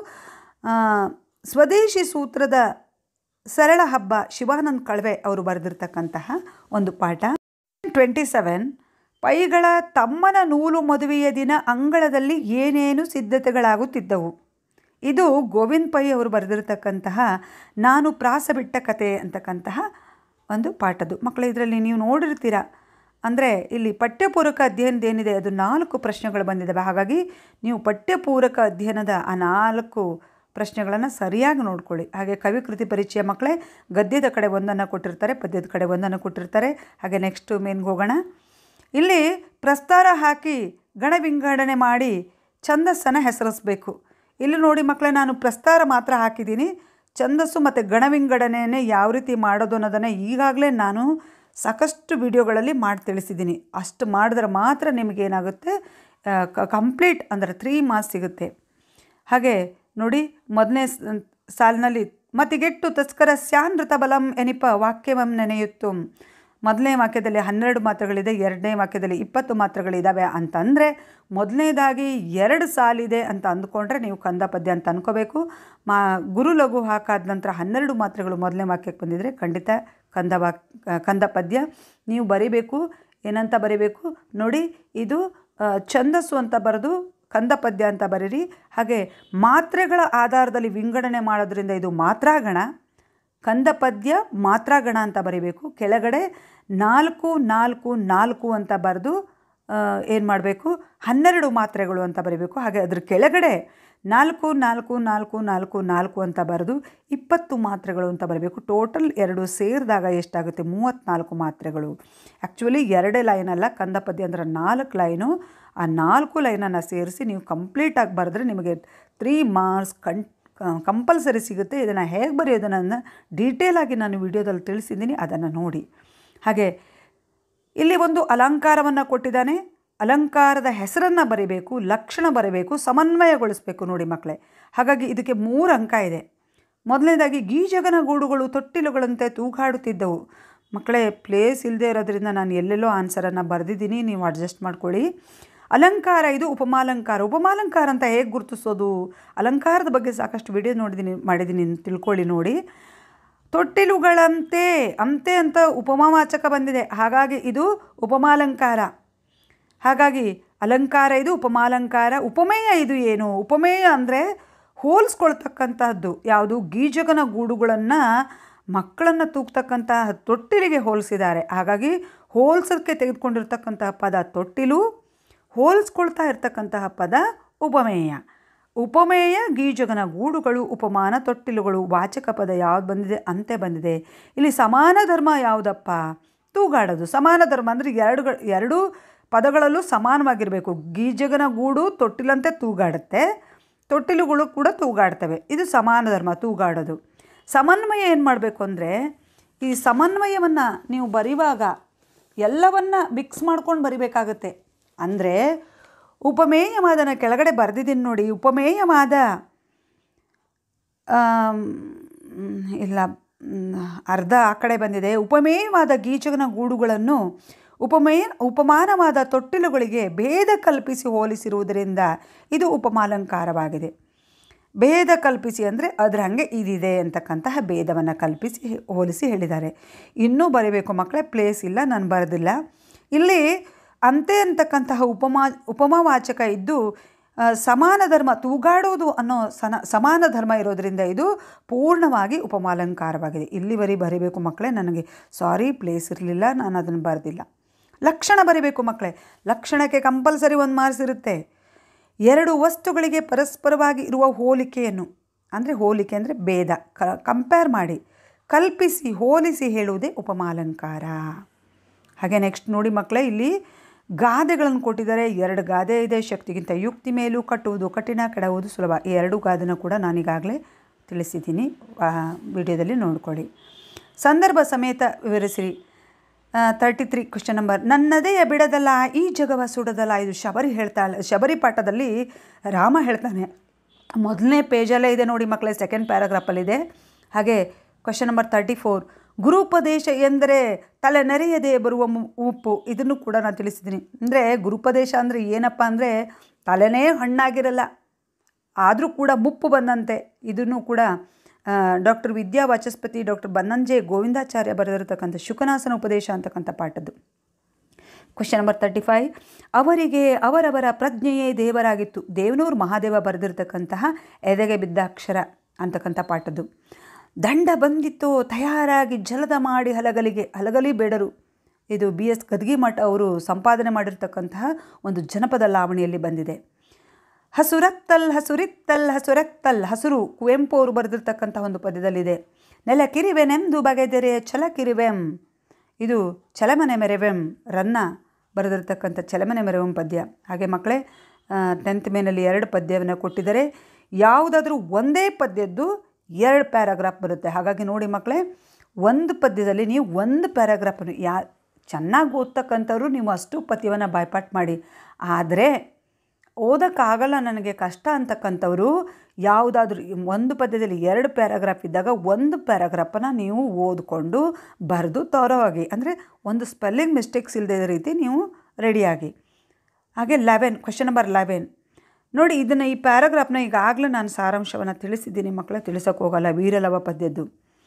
ಸ್ವದೇಶಿ ಸೂತ್ರದ ಸರಳ ಹಬ್ಬ ಶಿವಾನಂದ್ ಕಳ್ವೆ ಅವರು ಬರೆದಿರ್ತಕ್ಕಂತಹ ಒಂದು ಪಾಠ ಟ್ವೆಂಟಿ ಸೆವೆನ್ ಪೈಗಳ ತಮ್ಮನ ನೂಲು ಮದುವೆಯ ದಿನ ಅಂಗಳದಲ್ಲಿ ಏನೇನು ಸಿದ್ಧತೆಗಳಾಗುತ್ತಿದ್ದವು ಇದು ಗೋವಿಂದ್ ಪೈ ಅವರು ಬರೆದಿರ್ತಕ್ಕಂತಹ ನಾನು ಪ್ರಾಸ ಬಿಟ್ಟ ಕತೆ ಅಂತಕ್ಕಂತಹ ಒಂದು ಪಾಠದ್ದು ಮಕ್ಕಳು ಇದರಲ್ಲಿ ನೀವು ನೋಡಿರ್ತೀರ ಅಂದರೆ ಇಲ್ಲಿ ಪಠ್ಯಪೂರಕ ಅಧ್ಯಯನದೇನಿದೆ ಅದು ನಾಲ್ಕು ಪ್ರಶ್ನೆಗಳು ಬಂದಿದ್ದಾವೆ ಹಾಗಾಗಿ ನೀವು ಪಠ್ಯಪೂರಕ ಅಧ್ಯಯನದ ಆ ನಾಲ್ಕು ಪ್ರಶ್ನೆಗಳನ್ನು ಸರಿಯಾಗಿ ನೋಡ್ಕೊಳ್ಳಿ ಹಾಗೆ ಕವಿ ಕೃತಿ ಪರಿಚಯ ಮಕ್ಕಳೇ ಗದ್ಯದ ಕಡೆ ಒಂದನ್ನು ಕೊಟ್ಟಿರ್ತಾರೆ ಪದ್ಯದ ಕಡೆ ಒಂದನ್ನು ಕೊಟ್ಟಿರ್ತಾರೆ ಹಾಗೆ ನೆಕ್ಸ್ಟ್ ಮೇನ್ಗೆ ಹೋಗೋಣ ಇಲ್ಲಿ ಪ್ರಸ್ತಾರ ಹಾಕಿ ಗಣ ವಿಂಗಡಣೆ ಮಾಡಿ ಛಂದಸ್ಸನ್ನು ಹೆಸರಿಸಬೇಕು ಇಲ್ಲಿ ನೋಡಿ ಮಕ್ಕಳೇ ನಾನು ಪ್ರಸ್ತಾರ ಮಾತ್ರ ಹಾಕಿದ್ದೀನಿ ಛಂದಸ್ಸು ಮತ್ತು ಗಣವಿಂಗಡಣೆಯನ್ನೇ ಯಾವ ರೀತಿ ಮಾಡೋದು ಅನ್ನೋದನ್ನು ಈಗಾಗಲೇ ನಾನು ಸಾಕಷ್ಟು ವಿಡಿಯೋಗಳಲ್ಲಿ ಮಾಡಿ ತಿಳಿಸಿದ್ದೀನಿ ಅಷ್ಟು ಮಾಡಿದ್ರೆ ಮಾತ್ರ ನಿಮಗೇನಾಗುತ್ತೆ ಕಂಪ್ಲೀಟ್ ಅಂದರೆ ತ್ರೀ ಮಾರ್ಕ್ಸ್ ಸಿಗುತ್ತೆ ಹಾಗೆ ನೋಡಿ ಮೊದಲನೇ ಸಾಲಿನಲ್ಲಿ ಮತಿಗೆಟ್ಟು ತಸ್ಕರ ಸ್ಯಾನೃತ ಬಲಂ ಎನಿಪ ವಾಕ್ಯವಂ ನೆನೆಯುತ್ತು ಮೊದಲನೇ ವಾಕ್ಯದಲ್ಲಿ ಹನ್ನೆರಡು ಮಾತ್ರೆಗಳಿದೆ ಎರಡನೇ ವಾಕ್ಯದಲ್ಲಿ ಇಪ್ಪತ್ತು ಮಾತ್ರೆಗಳಿದ್ದಾವೆ ಅಂತಂದರೆ ಮೊದಲನೇದಾಗಿ ಎರಡು ಸಾಲಿದೆ ಅಂತ ಅಂದ್ಕೊಂಡ್ರೆ ನೀವು ಕಂದ ಪದ್ಯ ಅಂತ ಅಂದ್ಕೋಬೇಕು ಮಾ ಗುರು ಲಘು ಹಾಕಾದ ನಂತರ ಹನ್ನೆರಡು ಮಾತ್ರೆಗಳು ಮೊದಲನೇ ವಾಕ್ಯಕ್ಕೆ ಬಂದಿದ್ದರೆ ಖಂಡಿತ ಕಂದ ವಾಕ್ ಕಂದ ಪದ್ಯ ನೀವು ಬರಿಬೇಕು ಏನಂತ ಬರಿಬೇಕು ನೋಡಿ ಇದು ಆ, ಛಂದಸ್ಸು ಅಂತ ಬರೆದು ಕಂದ ಪದ್ಯ ಅಂತ ಬರೀರಿ ಹಾಗೆ ಮಾತ್ರೆಗಳ ಆಧಾರದಲ್ಲಿ ವಿಂಗಡಣೆ ಮಾಡೋದ್ರಿಂದ ಇದು ಮಾತ್ರಾಗಣ ಕಂದ ಪದ್ಯ ಮಾತ್ರಾಗಣ ಅಂತ ಬರೀಬೇಕು ಕೆಳಗಡೆ ನಾಲ್ಕು ನಾಲ್ಕು ನಾಲ್ಕು ಅಂತ ಬರೆದು ಏನು ಮಾಡಬೇಕು ಹನ್ನೆರಡು ಮಾತ್ರೆಗಳು ಅಂತ ಬರೀಬೇಕು ಹಾಗೆ ಅದ್ರ ಕೆಳಗಡೆ ನಾಲ್ಕು ನಾಲ್ಕು ನಾಲ್ಕು ನಾಲ್ಕು ನಾಲ್ಕು ಅಂತ ಬರೆದು ಇಪ್ಪತ್ತು ಮಾತ್ರೆಗಳು ಅಂತ ಬರಬೇಕು ಟೋಟಲ್ ಎರಡು ಸೇರಿದಾಗ ಎಷ್ಟಾಗುತ್ತೆ ಮೂವತ್ತ್ನಾಲ್ಕು ಮಾತ್ರೆಗಳು ಆ್ಯಕ್ಚುಲಿ ಎರಡೇ ಲೈನ್ ಅಲ್ಲ ಕಂದ ಪದ್ಯ ಅಂದರೆ ನಾಲ್ಕು ಲೈನು ಆ ನಾಲ್ಕು ಲೈನನ್ನು ಸೇರಿಸಿ ನೀವು ಕಂಪ್ಲೀಟಾಗಿ ಬರೆದ್ರೆ ನಿಮಗೆ ತ್ರೀ ಮಾರ್ಕ್ಸ್ ಕಂ ಕಂಪಲ್ಸರಿ ಸಿಗುತ್ತೆ ಇದನ್ನು ಹೇಗೆ ಬರೆಯೋದನ್ನು ಡೀಟೇಲಾಗಿ ನಾನು ವಿಡಿಯೋದಲ್ಲಿ ತಿಳಿಸಿದ್ದೀನಿ ಅದನ್ನು ನೋಡಿ ಹಾಗೆ ಇಲ್ಲಿ ಒಂದು ಅಲಂಕಾರವನ್ನು ಕೊಟ್ಟಿದ್ದಾನೆ ಅಲಂಕಾರದ ಹೆಸರನ್ನು ಬರೀಬೇಕು ಲಕ್ಷಣ ಬರೀಬೇಕು ಸಮನ್ವಯಗೊಳಿಸಬೇಕು ನೋಡಿ ಮಕ್ಕಳೇ ಹಾಗಾಗಿ ಇದಕ್ಕೆ ಮೂರು ಅಂಕ ಇದೆ ಮೊದಲನೇದಾಗಿ ಗೀಜಗನ ಗೂಡುಗಳು ತೊಟ್ಟಿಲುಗಳಂತೆ ತೂಗಾಡುತ್ತಿದ್ದವು ಮಕ್ಕಳೇ ಪ್ಲೇಸ್ ಇಲ್ಲದೆ ಇರೋದ್ರಿಂದ ನಾನು ಎಲ್ಲೆಲ್ಲೋ ಆನ್ಸರನ್ನು ಬರೆದಿದ್ದೀನಿ ನೀವು ಅಡ್ಜಸ್ಟ್ ಮಾಡ್ಕೊಳ್ಳಿ ಅಲಂಕಾರ ಇದು ಉಪಮಾಲಂಕಾರ ಉಪಮಾಲಂಕಾರ ಅಂತ ಹೇಗೆ ಗುರುತಿಸೋದು ಅಲಂಕಾರದ ಬಗ್ಗೆ ಸಾಕಷ್ಟು ವಿಡಿಯೋ ನೋಡಿದ್ದೀನಿ ಮಾಡಿದ್ದೀನಿ ತಿಳ್ಕೊಳ್ಳಿ ನೋಡಿ ತೊಟ್ಟಿಲುಗಳಂತೆ ಅಂತೆ ಅಂತ ಉಪಮಾವಾಚಕ ಬಂದಿದೆ ಹಾಗಾಗಿ ಇದು ಉಪಮಾಲಂಕಾರ ಹಾಗಾಗಿ ಅಲಂಕಾರ ಇದು ಉಪಮಾಲಂಕಾರ ಉಪಮೇಯ ಇದು ಏನು ಉಪಮೇಯ ಅಂದರೆ ಹೋಲಿಸ್ಕೊಳ್ತಕ್ಕಂತಹದ್ದು ಯಾವುದು ಗೀಜಗನ ಗೂಡುಗಳನ್ನು ಮಕ್ಕಳನ್ನು ತೂಗ್ತಕ್ಕಂತಹ ತೊಟ್ಟಿಲಿಗೆ ಹೋಲಿಸಿದ್ದಾರೆ ಹಾಗಾಗಿ ಹೋಲ್ಸೋಕ್ಕೆ ತೆಗೆದುಕೊಂಡಿರ್ತಕ್ಕಂತಹ ಪದ ತೊಟ್ಟಿಲು ಹೋಲಿಸ್ಕೊಳ್ತಾ ಇರ್ತಕ್ಕಂತಹ ಪದ ಉಪಮೇಯ ಉಪಮೇಯ ಗೀಜಗನ ಗೂಡುಗಳು ಉಪಮಾನ ತೊಟ್ಟಿಲುಗಳು ವಾಚಕ ಪದ ಯಾವ್ದು ಬಂದಿದೆ ಅಂತೆ ಬಂದಿದೆ ಇಲ್ಲಿ ಸಮಾನ ಧರ್ಮ ಯಾವುದಪ್ಪ ತೂಗಾಡೋದು ಸಮಾನ ಧರ್ಮ ಅಂದರೆ ಎರಡು ಎರಡೂ ಪದಗಳಲ್ಲೂ ಸಮಾನವಾಗಿರಬೇಕು ಗೀಜಗನ ಗೂಡು ತೊಟ್ಟಿಲಂತೆ ತೂಗಾಡುತ್ತೆ ತೊಟ್ಟಿಲುಗಳು ಕೂಡ ತೂಗಾಡ್ತವೆ ಇದು ಸಮಾನ ಧರ್ಮ ತೂಗಾಡೋದು ಸಮನ್ವಯ ಏನು ಮಾಡಬೇಕು ಅಂದರೆ ಈ ಸಮನ್ವಯವನ್ನು ನೀವು ಬರೆಯುವಾಗ ಎಲ್ಲವನ್ನ ಮಿಕ್ಸ್ ಮಾಡ್ಕೊಂಡು ಬರಿಬೇಕಾಗತ್ತೆ ಅಂದರೆ ಉಪಮೇಯವಾದನ ಕೆಳಗಡೆ ಬರೆದಿದ್ದೀನಿ ನೋಡಿ ಉಪಮೇಯವಾದ ಆಮ್, ಇಲ್ಲ ಮ್, ಅರ್ಧ ಆ ಕಡೆ ಬಂದಿದೆ ಉಪಮೇಯವಾದ ಗೀಚಗನ ಗೂಡುಗಳನ್ನು ಉಪಮೇಯ ಉಪಮಾನವಾದ ತೊಟ್ಟಿಲುಗಳಿಗೆ ಭೇದ ಕಲ್ಪಿಸಿ ಹೋಲಿಸಿರುವುದರಿಂದ ಇದು ಉಪಮಾಲಂಕಾರವಾಗಿದೆ ಭೇದ ಕಲ್ಪಿಸಿ ಅಂದರೆ ಅದರ ಹಾಗೆ ಇದಿದೆ ಅಂತಕ್ಕಂತಹ ಭೇದವನ್ನು ಕಲ್ಪಿಸಿ ಹೋಲಿಸಿ ಹೇಳಿದ್ದಾರೆ ಇನ್ನೂ ಬರೀಬೇಕು ಮಕ್ಕಳೇ ಪ್ಲೇಸ್ ಇಲ್ಲ ನಾನು ಬರೆದಿಲ್ಲ ಇಲ್ಲಿ ಅಂತೆ ಅಂತಕ್ಕಂತಹ ಉಪಮಾ ಉಪಮಾವಾಚಕ ಇದ್ದು ಆ, ಸಮಾನ ಧರ್ಮ ತೂಗಾಡೋದು ಅನ್ನೋ ಸನ ಸಮಾನ ಧರ್ಮ ಇರೋದರಿಂದ ಇದು ಪೂರ್ಣವಾಗಿ ಉಪಮಾಲಂಕಾರವಾಗಿದೆ ಇಲ್ಲಿವರೆ ಬರೀಬೇಕು ಮಕ್ಕಳೇ ನನಗೆ ಸಾರಿ ಪ್ಲೇಸ್ ಇರಲಿಲ್ಲ ನಾನು ಅದನ್ನು ಬರೆದಿಲ್ಲ ಲಕ್ಷಣ ಬರೀಬೇಕು ಮಕ್ಕಳೇ ಲಕ್ಷಣಕ್ಕೆ ಕಂಪಲ್ಸರಿ ಒಂದು ಮಾರ್ಕ್ಸ್ ಇರುತ್ತೆ ಎರಡು ವಸ್ತುಗಳಿಗೆ ಪರಸ್ಪರವಾಗಿ ಇರುವ ಹೋಲಿಕೆಯನ್ನು ಅಂದರೆ ಹೋಲಿಕೆ ಅಂದರೆ ಭೇದ ಕ ಕಂಪೇರ್ ಮಾಡಿ ಕಲ್ಪಿಸಿ ಹೋಲಿಸಿ ಹೇಳುವುದೇ ಉಪಮಾಲಂಕಾರ ಹಾಗೆ ನೆಕ್ಸ್ಟ್ ನೋಡಿ ಮಕ್ಕಳೇ ಇಲ್ಲಿ ಗಾದೆಗಳನ್ನು ಕೊಟ್ಟಿದ್ದಾರೆ ಎರಡು ಗಾದೆ ಇದೆ ಶಕ್ತಿಗಿಂತ ಯುಕ್ತಿ ಮೇಲೂ ಕಟ್ಟುವುದು ಕಠಿಣ ಕೆಡವುದು ಸುಲಭ ಈ ಎರಡು ಗಾದೆನ ಕೂಡ ನಾನೀಗಾಗಲೇ ತಿಳಿಸಿದ್ದೀನಿ ವಿಡಿಯೋದಲ್ಲಿ ನೋಡ್ಕೊಳ್ಳಿ ಸಂದರ್ಭ ಸಮೇತ ವಿವರಿಸಿರಿ ತರ್ಟಿ ತ್ರೀ ಕ್ವಶನ್ ನಂಬರ್ ನನ್ನದೆಯ ಬಿಡದಲ್ಲ ಈ ಜಗವ ಸುಡದಲ್ಲ ಇದು ಶಬರಿ ಹೇಳ್ತಾಳೆ ಶಬರಿ ಪಾಠದಲ್ಲಿ ರಾಮ ಹೇಳ್ತಾನೆ ಮೊದಲನೇ ಪೇಜಲ್ಲೇ ಇದೆ ನೋಡಿ ಮಕ್ಕಳೇ ಸೆಕೆಂಡ್ ಪ್ಯಾರಾಗ್ರಾಫಲ್ಲಿದೆ ಹಾಗೆ ಕ್ವಶನ್ ನಂಬರ್ ತರ್ಟಿ ಫೋರ್ ಗುರುಪದೇಶ ಎಂದರೆ ತಲೆ ನೆರೆಯದೆ ಬರುವ ಮು- ಉಪ್ಪು ಇದನ್ನು ಕೂಡ ನಾನು ತಿಳಿಸಿದ್ದೀನಿ ಅಂದರೆ ಗುರುಪದೇಶ ಅಂದರೆ ಏನಪ್ಪ ಅಂದರೆ ತಲೆನೇ ಹಣ್ಣಾಗಿರಲ್ಲ ಆದರೂ ಕೂಡ ಮುಪ್ಪು ಬಂದಂತೆ ಇದನ್ನು ಕೂಡ ಡಾಕ್ಟರ್ ವಿದ್ಯಾ ವಾಚಸ್ಪತಿ ಡಾಕ್ಟರ್ ಬನ್ನಂಜೆ ಗೋವಿಂದಾಚಾರ್ಯ ಬರೆದಿರತಕ್ಕಂಥ ಶುಕನಾಸನ ಉಪದೇಶ ಅಂತಕ್ಕಂಥ ಪಾಠದ್ದು ಕ್ವಶನ್ ನಂಬರ್ ತರ್ಟಿ ಫೈವ್ ಅವರಿಗೆ ಅವರವರ ಪ್ರಜ್ಞೆಯೇ ದೇವರಾಗಿತ್ತು ದೇವನೂರು ಮಹಾದೇವ ಬರೆದಿರ್ತಕ್ಕಂತಹ ಎದೆಗೆ ಬಿದ್ದ ಅಕ್ಷರ ಅಂತಕ್ಕಂಥ ಪಾಠದ್ದು ದಂಡ ಬಂದಿತ್ತು ತಯಾರಾಗಿ ಜಲದ ಮಾಡಿ ಹಲಗಲಿಗೆ ಹಲಗಲಿ ಬೇಡರು ಇದು ಬಿ ಎಸ್ ಗದ್ಗಿಮಠ ಅವರು ಸಂಪಾದನೆ ಮಾಡಿರ್ತಕ್ಕಂತಹ ಒಂದು ಜನಪದ ಲಾವಣಿಯಲ್ಲಿ ಬಂದಿದೆ ಹಸುರತ್ತಲ್ ಹಸುರಿತ್ತಲ್ ಹಸುರತ್ತಲ್ ಹಸುರು ಕುವೆಂಪು ಅವರು ಬರೆದಿರ್ತಕ್ಕಂಥ ಒಂದು ಪದ್ಯದಲ್ಲಿದೆ ನೆಲ ಕಿರಿವೆನೆಂದು ಬಗೆದೆರೆ ಛಲ ಕಿರಿವೆಂ ಇದು ಚಲಮನೆ ಮೆರೆವೆಂ ರನ್ನ ಬರೆದಿರ್ತಕ್ಕಂಥ ಚಲಮನೆ ಮೆರೆವೆಂ ಪದ್ಯ ಹಾಗೆ ಮಕ್ಕಳೇ ಟೆಂತ್ ಮೇನಲ್ಲಿ ಎರಡು ಪದ್ಯವನ್ನು ಕೊಟ್ಟಿದ್ದಾರೆ ಯಾವುದಾದ್ರೂ ಒಂದೇ ಪದ್ಯದ್ದು ಎರಡು ಪ್ಯಾರಾಗ್ರಾಫ್ ಬರುತ್ತೆ ಹಾಗಾಗಿ ನೋಡಿ ಮಕ್ಕಳೇ ಒಂದು ಪದ್ಯದಲ್ಲಿ ನೀವು ಒಂದು ಪ್ಯಾರಾಗ್ರಾಫನ್ನು ಯಾ ಚೆನ್ನಾಗಿ ಓದ್ತಕ್ಕಂಥವ್ರು ನೀವು ಅಷ್ಟು ಪದ್ಯವನ್ನು ಬಾಯ್ಪಾಟ್ ಮಾಡಿ ಆದರೆ ಓದೋಕ್ಕಾಗಲ್ಲ ನನಗೆ ಕಷ್ಟ ಅಂತಕ್ಕಂಥವ್ರು ಯಾವುದಾದ್ರೂ ಒಂದು ಪದ್ಯದಲ್ಲಿ ಎರಡು ಪ್ಯಾರಾಗ್ರಾಫ್ ಇದ್ದಾಗ ಒಂದು ಪ್ಯಾರಾಗ್ರಾಫನ್ನು ನೀವು ಓದಿಕೊಂಡು ಬರೆದು ತೋರವಾಗಿ ಅಂದರೆ ಒಂದು ಸ್ಪೆಲ್ಲಿಂಗ್ ಮಿಸ್ಟೇಕ್ಸ್ ಇಲ್ಲದೆ ರೀತಿ ನೀವು ರೆಡಿಯಾಗಿ ಹಾಗೆ ಲೆವೆನ್ ಕ್ವಶನ್ ನಂಬರ್ ಲೆವೆನ್ ನೋಡಿ ಇದನ್ನು ಈ ಪ್ಯಾರಾಗ್ರಾಫ್ನ ಈಗಾಗಲೇ ನಾನು ಸಾರಾಂಶವನ್ನು ತಿಳಿಸಿದ್ದೀನಿ ಮಕ್ಕಳೇ ತಿಳಿಸೋಕೆ ಹೋಗಲ್ಲ ವೀರಲವ ಪದ್ಯದ್ದು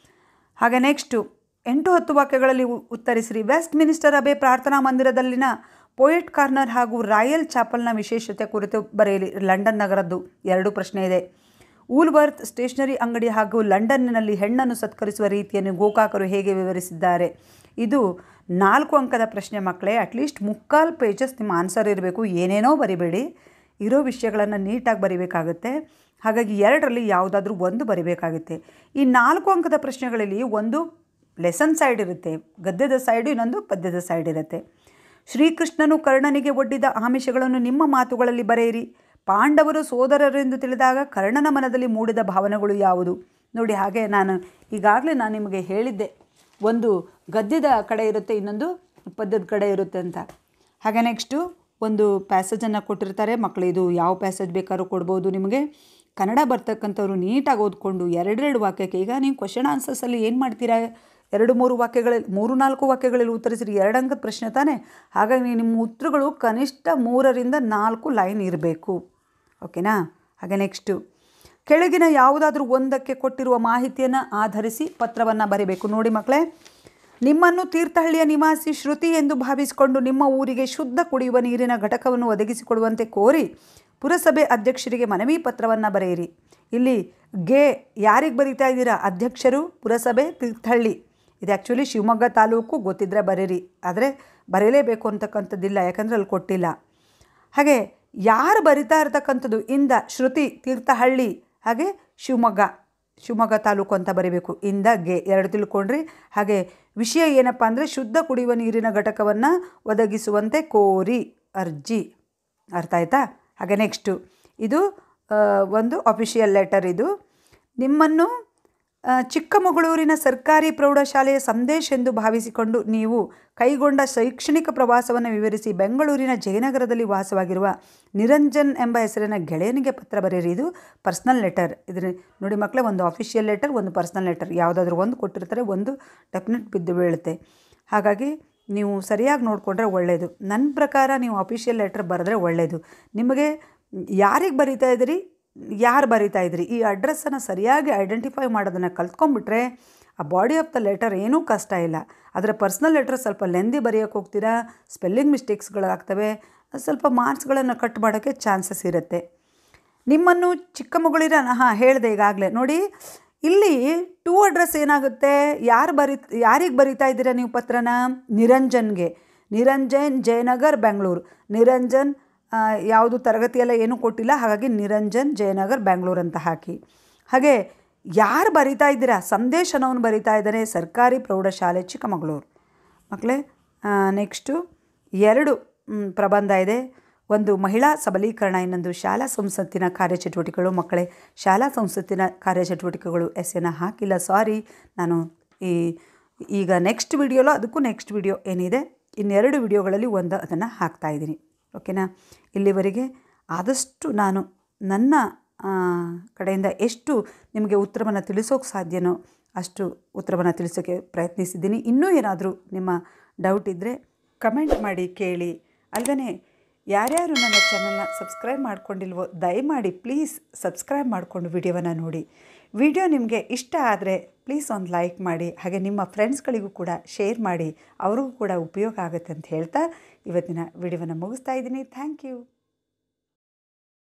ಹಾಗೆ ನೆಕ್ಸ್ಟು ಎಂಟು ಹತ್ತು ವಾಕ್ಯಗಳಲ್ಲಿ ಉ- ಉತ್ತರಿಸಿರಿ ವೆಸ್ಟ್ ಮಿನಿಸ್ಟರ್ ಅಬೆ ಪ್ರಾರ್ಥನಾ ಮಂದಿರದಲ್ಲಿನ ಪೋಯೆಟ್ ಕಾರ್ನರ್ ಹಾಗೂ ರಾಯಲ್ ಚಾಪಲ್ನ ವಿಶೇಷತೆ ಕುರಿತು ಬರೆಯಲಿ ಲಂಡನ್ ನಗರದ್ದು ಎರಡು ಪ್ರಶ್ನೆ ಇದೆ ಊಲ್ವರ್ತ್ ಸ್ಟೇಷನರಿ ಅಂಗಡಿ ಹಾಗೂ ಲಂಡನ್ನಿನಲ್ಲಿ ಹೆಣ್ಣನ್ನು ಸತ್ಕರಿಸುವ ರೀತಿಯನ್ನು ಗೋಕಾಕರು ಹೇಗೆ ವಿವರಿಸಿದ್ದಾರೆ ಇದು ನಾಲ್ಕು ಅಂಕದ ಪ್ರಶ್ನೆ ಮಕ್ಕಳೇ ಅಟ್ಲೀಸ್ಟ್ ಮುಕ್ಕಾಲು ಪೇಜಸ್ ನಿಮ್ಮ ಆನ್ಸರ್ ಇರಬೇಕು ಏನೇನೋ ಬರಿಬೇಡಿ ಇರೋ ವಿಷಯಗಳನ್ನು ನೀಟಾಗಿ ಬರಿಬೇಕಾಗುತ್ತೆ ಹಾಗಾಗಿ ಎರಡರಲ್ಲಿ ಯಾವುದಾದ್ರೂ ಒಂದು ಬರಿಬೇಕಾಗುತ್ತೆ ಈ ನಾಲ್ಕು ಅಂಕದ ಪ್ರಶ್ನೆಗಳಲ್ಲಿ ಒಂದು ಲೆಸನ್ ಸೈಡ್ ಇರುತ್ತೆ ಗದ್ಯದ ಸೈಡು ಇನ್ನೊಂದು ಪದ್ಯದ ಸೈಡ್ ಇರುತ್ತೆ ಶ್ರೀಕೃಷ್ಣನು ಕರ್ಣನಿಗೆ ಒಡ್ಡಿದ ಆಮಿಷಗಳನ್ನು ನಿಮ್ಮ ಮಾತುಗಳಲ್ಲಿ ಬರೆಯಿರಿ ಪಾಂಡವರು ಸೋದರರೆಂದು ತಿಳಿದಾಗ ಕರ್ಣನ ಮನದಲ್ಲಿ ಮೂಡಿದ ಭಾವನೆಗಳು ಯಾವುದು ನೋಡಿ ಹಾಗೆ ನಾನು ಈಗಾಗಲೇ ನಾನು ನಿಮಗೆ ಹೇಳಿದ್ದೆ ಒಂದು ಗದ್ಯದ ಕಡೆ ಇರುತ್ತೆ ಇನ್ನೊಂದು ಪದ್ಯದ ಕಡೆ ಇರುತ್ತೆ ಅಂತ ಹಾಗೆ ನೆಕ್ಸ್ಟು ಒಂದು ಪ್ಯಾಸೇಜನ್ನು ಕೊಟ್ಟಿರ್ತಾರೆ ಮಕ್ಕಳು ಇದು ಯಾವ ಪ್ಯಾಸೇಜ್ ಬೇಕಾದ್ರೂ ಕೊಡ್ಬೋದು ನಿಮಗೆ ಕನ್ನಡ ಬರ್ತಕ್ಕಂಥವ್ರು ನೀಟಾಗಿ ಓದ್ಕೊಂಡು ಎರಡೆರಡು ವಾಕ್ಯಕ್ಕೆ ಈಗ ನೀವು ಕ್ವಶನ್ ಆನ್ಸರ್ಸಲ್ಲಿ ಏನು ಮಾಡ್ತೀರಾ ಎರಡು ಮೂರು ವಾಕ್ಯಗಳಲ್ಲಿ ಮೂರು ನಾಲ್ಕು ವಾಕ್ಯಗಳಲ್ಲಿ ಉತ್ತರಿಸಿರಿ ಎರಡು ಅಂಕದ ಪ್ರಶ್ನೆ ತಾನೇ ಹಾಗಾಗಿ ನಿಮ್ಮ ಉತ್ತರಗಳು ಕನಿಷ್ಠ ಮೂರರಿಂದ ನಾಲ್ಕು ಲೈನ್ ಇರಬೇಕು ಓಕೆನಾ ಹಾಗೆ ನೆಕ್ಸ್ಟು ಕೆಳಗಿನ ಯಾವುದಾದ್ರೂ ಒಂದಕ್ಕೆ ಕೊಟ್ಟಿರುವ ಮಾಹಿತಿಯನ್ನು ಆಧರಿಸಿ ಪತ್ರವನ್ನು ಬರೀಬೇಕು ನೋಡಿ ಮಕ್ಕಳೇ ನಿಮ್ಮನ್ನು ತೀರ್ಥಹಳ್ಳಿಯ ನಿವಾಸಿ ಶ್ರುತಿ ಎಂದು ಭಾವಿಸಿಕೊಂಡು ನಿಮ್ಮ ಊರಿಗೆ ಶುದ್ಧ ಕುಡಿಯುವ ನೀರಿನ ಘಟಕವನ್ನು ಒದಗಿಸಿಕೊಡುವಂತೆ ಕೋರಿ ಪುರಸಭೆ ಅಧ್ಯಕ್ಷರಿಗೆ ಮನವಿ ಪತ್ರವನ್ನು ಬರೆಯಿರಿ ಇಲ್ಲಿ ಗೆ ಯಾರಿಗೆ ಬರೀತಾ ಇದ್ದೀರಾ ಅಧ್ಯಕ್ಷರು ಪುರಸಭೆ ತೀರ್ಥಹಳ್ಳಿ ಇದು ಆ್ಯಕ್ಚುಲಿ ಶಿವಮೊಗ್ಗ ತಾಲೂಕು ಗೊತ್ತಿದ್ದರೆ ಬರೀರಿ ಆದರೆ ಬರೀಲೇಬೇಕು ಅಂತಕ್ಕಂಥದ್ದಿಲ್ಲ ಯಾಕಂದರೆ ಅಲ್ಲಿ ಕೊಟ್ಟಿಲ್ಲ ಹಾಗೆ ಯಾರು ಬರಿತಾ ಇರ್ತಕ್ಕಂಥದ್ದು ಇಂದ ಶ್ರುತಿ ತೀರ್ಥಹಳ್ಳಿ ಹಾಗೆ ಶಿವಮೊಗ್ಗ ಶಿವಮೊಗ್ಗ ತಾಲೂಕು ಅಂತ ಬರೀಬೇಕು ಇಂದ ಗೆ ಎರಡು ತಿಳ್ಕೊಂಡ್ರಿ ಹಾಗೆ ವಿಷಯ ಏನಪ್ಪ ಅಂದರೆ ಶುದ್ಧ ಕುಡಿಯುವ ನೀರಿನ ಘಟಕವನ್ನು ಒದಗಿಸುವಂತೆ ಕೋರಿ ಅರ್ಜಿ ಅರ್ಥ ಆಯ್ತಾ ಹಾಗೆ ನೆಕ್ಸ್ಟು ಇದು ಆ, ಒಂದು ಅಫಿಷಿಯಲ್ ಲೆಟರ್ ಇದು ನಿಮ್ಮನ್ನು ಆ, ಚಿಕ್ಕಮಗಳೂರಿನ ಸರ್ಕಾರಿ ಪ್ರೌಢಶಾಲೆಯ ಸಂದೇಶ ಎಂದು ಭಾವಿಸಿಕೊಂಡು ನೀವು ಕೈಗೊಂಡ ಶೈಕ್ಷಣಿಕ ಪ್ರವಾಸವನ್ನು ವಿವರಿಸಿ ಬೆಂಗಳೂರಿನ ಜಯನಗರದಲ್ಲಿ ವಾಸವಾಗಿರುವ ನಿರಂಜನ್ ಎಂಬ ಹೆಸರಿನ ಗೆಳೆಯನಿಗೆ ಪತ್ರ ಬರೆಯಿರಿ ಇದು ಪರ್ಸ್ನಲ್ ಲೆಟರ್ ಇದ್ರ ನೋಡಿ ಮಕ್ಕಳೇ ಒಂದು ಅಫಿಷಿಯಲ್ ಲೆಟರ್ ಒಂದು ಪರ್ಸ್ನಲ್ ಲೆಟರ್ ಯಾವುದಾದ್ರೂ ಒಂದು ಕೊಟ್ಟಿರ್ತಾರೆ ಒಂದು ಡೆಫಿನೆಟ್ ಬಿದ್ದು ಬೀಳುತ್ತೆ ಹಾಗಾಗಿ ನೀವು ಸರಿಯಾಗಿ ನೋಡಿಕೊಂಡ್ರೆ ಒಳ್ಳೆಯದು ನನ್ನ ಪ್ರಕಾರ ನೀವು ಅಫಿಷಿಯಲ್ ಲೆಟರ್ ಬರೆದ್ರೆ ಒಳ್ಳೆಯದು ನಿಮಗೆ ಯಾರಿಗೆ ಬರೀತಾ ಇದ್ದೀರಿ ಯಾರು ಬರೀತಾ ಇದ್ರಿ ಈ ಅಡ್ರೆಸ್ಸನ್ನು ಸರಿಯಾಗಿ ಐಡೆಂಟಿಫೈ ಮಾಡೋದನ್ನು ಕಲ್ತ್ಕೊಂಡ್ಬಿಟ್ರೆ ಆ ಬಾಡಿ ಆಫ್ ದ ಲೆಟರ್ ಏನೂ ಕಷ್ಟ ಇಲ್ಲ ಆದರೆ ಪರ್ಸ್ನಲ್ ಲೆಟರ್ ಸ್ವಲ್ಪ ಲೆಂದಿ ಬರೆಯೋಕ್ಕೆ ಹೋಗ್ತೀರಾ ಸ್ಪೆಲ್ಲಿಂಗ್ ಮಿಸ್ಟೇಕ್ಸ್ಗಳಾಗ್ತವೆ ಸ್ವಲ್ಪ ಮಾರ್ಕ್ಸ್ಗಳನ್ನು ಕಟ್ ಮಾಡೋಕ್ಕೆ ಚಾನ್ಸಸ್ ಇರುತ್ತೆ ನಿಮ್ಮನ್ನು ಚಿಕ್ಕಮಗಳೂರಿನ ಹಾಂ ಹೇಳಿದೆ ಈಗಾಗಲೇ ನೋಡಿ ಇಲ್ಲಿ ಟೂ ಅಡ್ರೆಸ್ ಏನಾಗುತ್ತೆ ಯಾರು ಬರಿ ಯಾರಿಗೆ ಬರಿತಾ ಇದ್ದೀರಾ ನೀವು ಪತ್ರನ ನಿರಂಜನ್ಗೆ ನಿರಂಜನ್ ಜಯನಗರ್ ಬೆಂಗಳೂರು ನಿರಂಜನ್ ಆ, ಯಾವುದು ತರಗತಿ ಎಲ್ಲ ಏನೂ ಕೊಟ್ಟಿಲ್ಲ ಹಾಗಾಗಿ ನಿರಂಜನ್ ಜಯನಗರ್ ಬೆಂಗಳೂರು ಅಂತ ಹಾಕಿ ಹಾಗೆ ಯಾರು ಬರಿತಾ ಇದ್ದೀರಾ ಸಂದೇಶನವನು ಬರಿತಾ ಇದ್ದಾನೆ ಸರ್ಕಾರಿ ಪ್ರೌಢಶಾಲೆ ಚಿಕ್ಕಮಗಳೂರು ಮಕ್ಕಳೇ ನೆಕ್ಸ್ಟು ಎರಡು ಮ್, ಪ್ರಬಂಧ ಇದೆ ಒಂದು ಮಹಿಳಾ ಸಬಲೀಕರಣ ಇನ್ನೊಂದು ಶಾಲಾ ಸಂಸತ್ತಿನ ಕಾರ್ಯಚಟುವಟಿಕೆಗಳು ಮಕ್ಕಳೇ ಶಾಲಾ ಸಂಸತ್ತಿನ ಕಾರ್ಯಚಟುವಟಿಕೆಗಳು ಎಸ್ಸೆನ ಹಾಕಿಲ್ಲ ಸಾರಿ ನಾನು ಈ ಈಗ ನೆಕ್ಸ್ಟ್ ವಿಡಿಯೋಲೋ ಅದಕ್ಕೂ ನೆಕ್ಸ್ಟ್ ವಿಡಿಯೋ ಏನಿದೆ ಇನ್ನೆರಡು ವಿಡಿಯೋಗಳಲ್ಲಿ ಒಂದು ಅದನ್ನು ಹಾಕ್ತಾಯಿದ್ದೀನಿ ಓಕೆನಾ ಇಲ್ಲಿವರೆಗೆ ಆದಷ್ಟು ನಾನು ನನ್ನ ಆ, ಕಡೆಯಿಂದ ಎಷ್ಟು ನಿಮಗೆ ಉತ್ತರವನ್ನು ತಿಳಿಸೋಕೆ ಸಾಧ್ಯನೋ ಅಷ್ಟು ಉತ್ತರವನ್ನು ತಿಳಿಸೋಕ್ಕೆ ಪ್ರಯತ್ನಿಸಿದ್ದೀನಿ ಇನ್ನೂ ಏನಾದರೂ ನಿಮ್ಮ ಡೌಟ್ ಇದ್ದರೆ ಕಮೆಂಟ್ ಮಾಡಿ ಕೇಳಿ ಅಲ್ಲದೆ ಯಾರ್ಯಾರು ನನ್ನ ಚಾನಲ್ನ ಸಬ್ಸ್ಕ್ರೈಬ್ ಮಾಡ್ಕೊಂಡಿಲ್ವೋ ದಯಮಾಡಿ ಪ್ಲೀಸ್ ಸಬ್ಸ್ಕ್ರೈಬ್ ಮಾಡಿಕೊಂಡು ವಿಡಿಯೋವನ್ನು ನೋಡಿ ವಿಡಿಯೋ ನಿಮಗೆ ಇಷ್ಟ ಆದರೆ ಪ್ಲೀಸ್ ಒಂದು ಲೈಕ್ ಮಾಡಿ ಹಾಗೆ ನಿಮ್ಮ ಫ್ರೆಂಡ್ಸ್ಗಳಿಗೂ ಕೂಡ ಶೇರ್ ಮಾಡಿ ಅವ್ರಿಗೂ ಕೂಡ ಉಪಯೋಗ ಆಗುತ್ತೆ ಅಂತ ಹೇಳ್ತಾ ಇವತ್ತಿನ ವಿಡಿಯೋವನ್ನು ಮುಗಿಸ್ತಾ ಇದ್ದೀನಿ ಥ್ಯಾಂಕ್ ಯು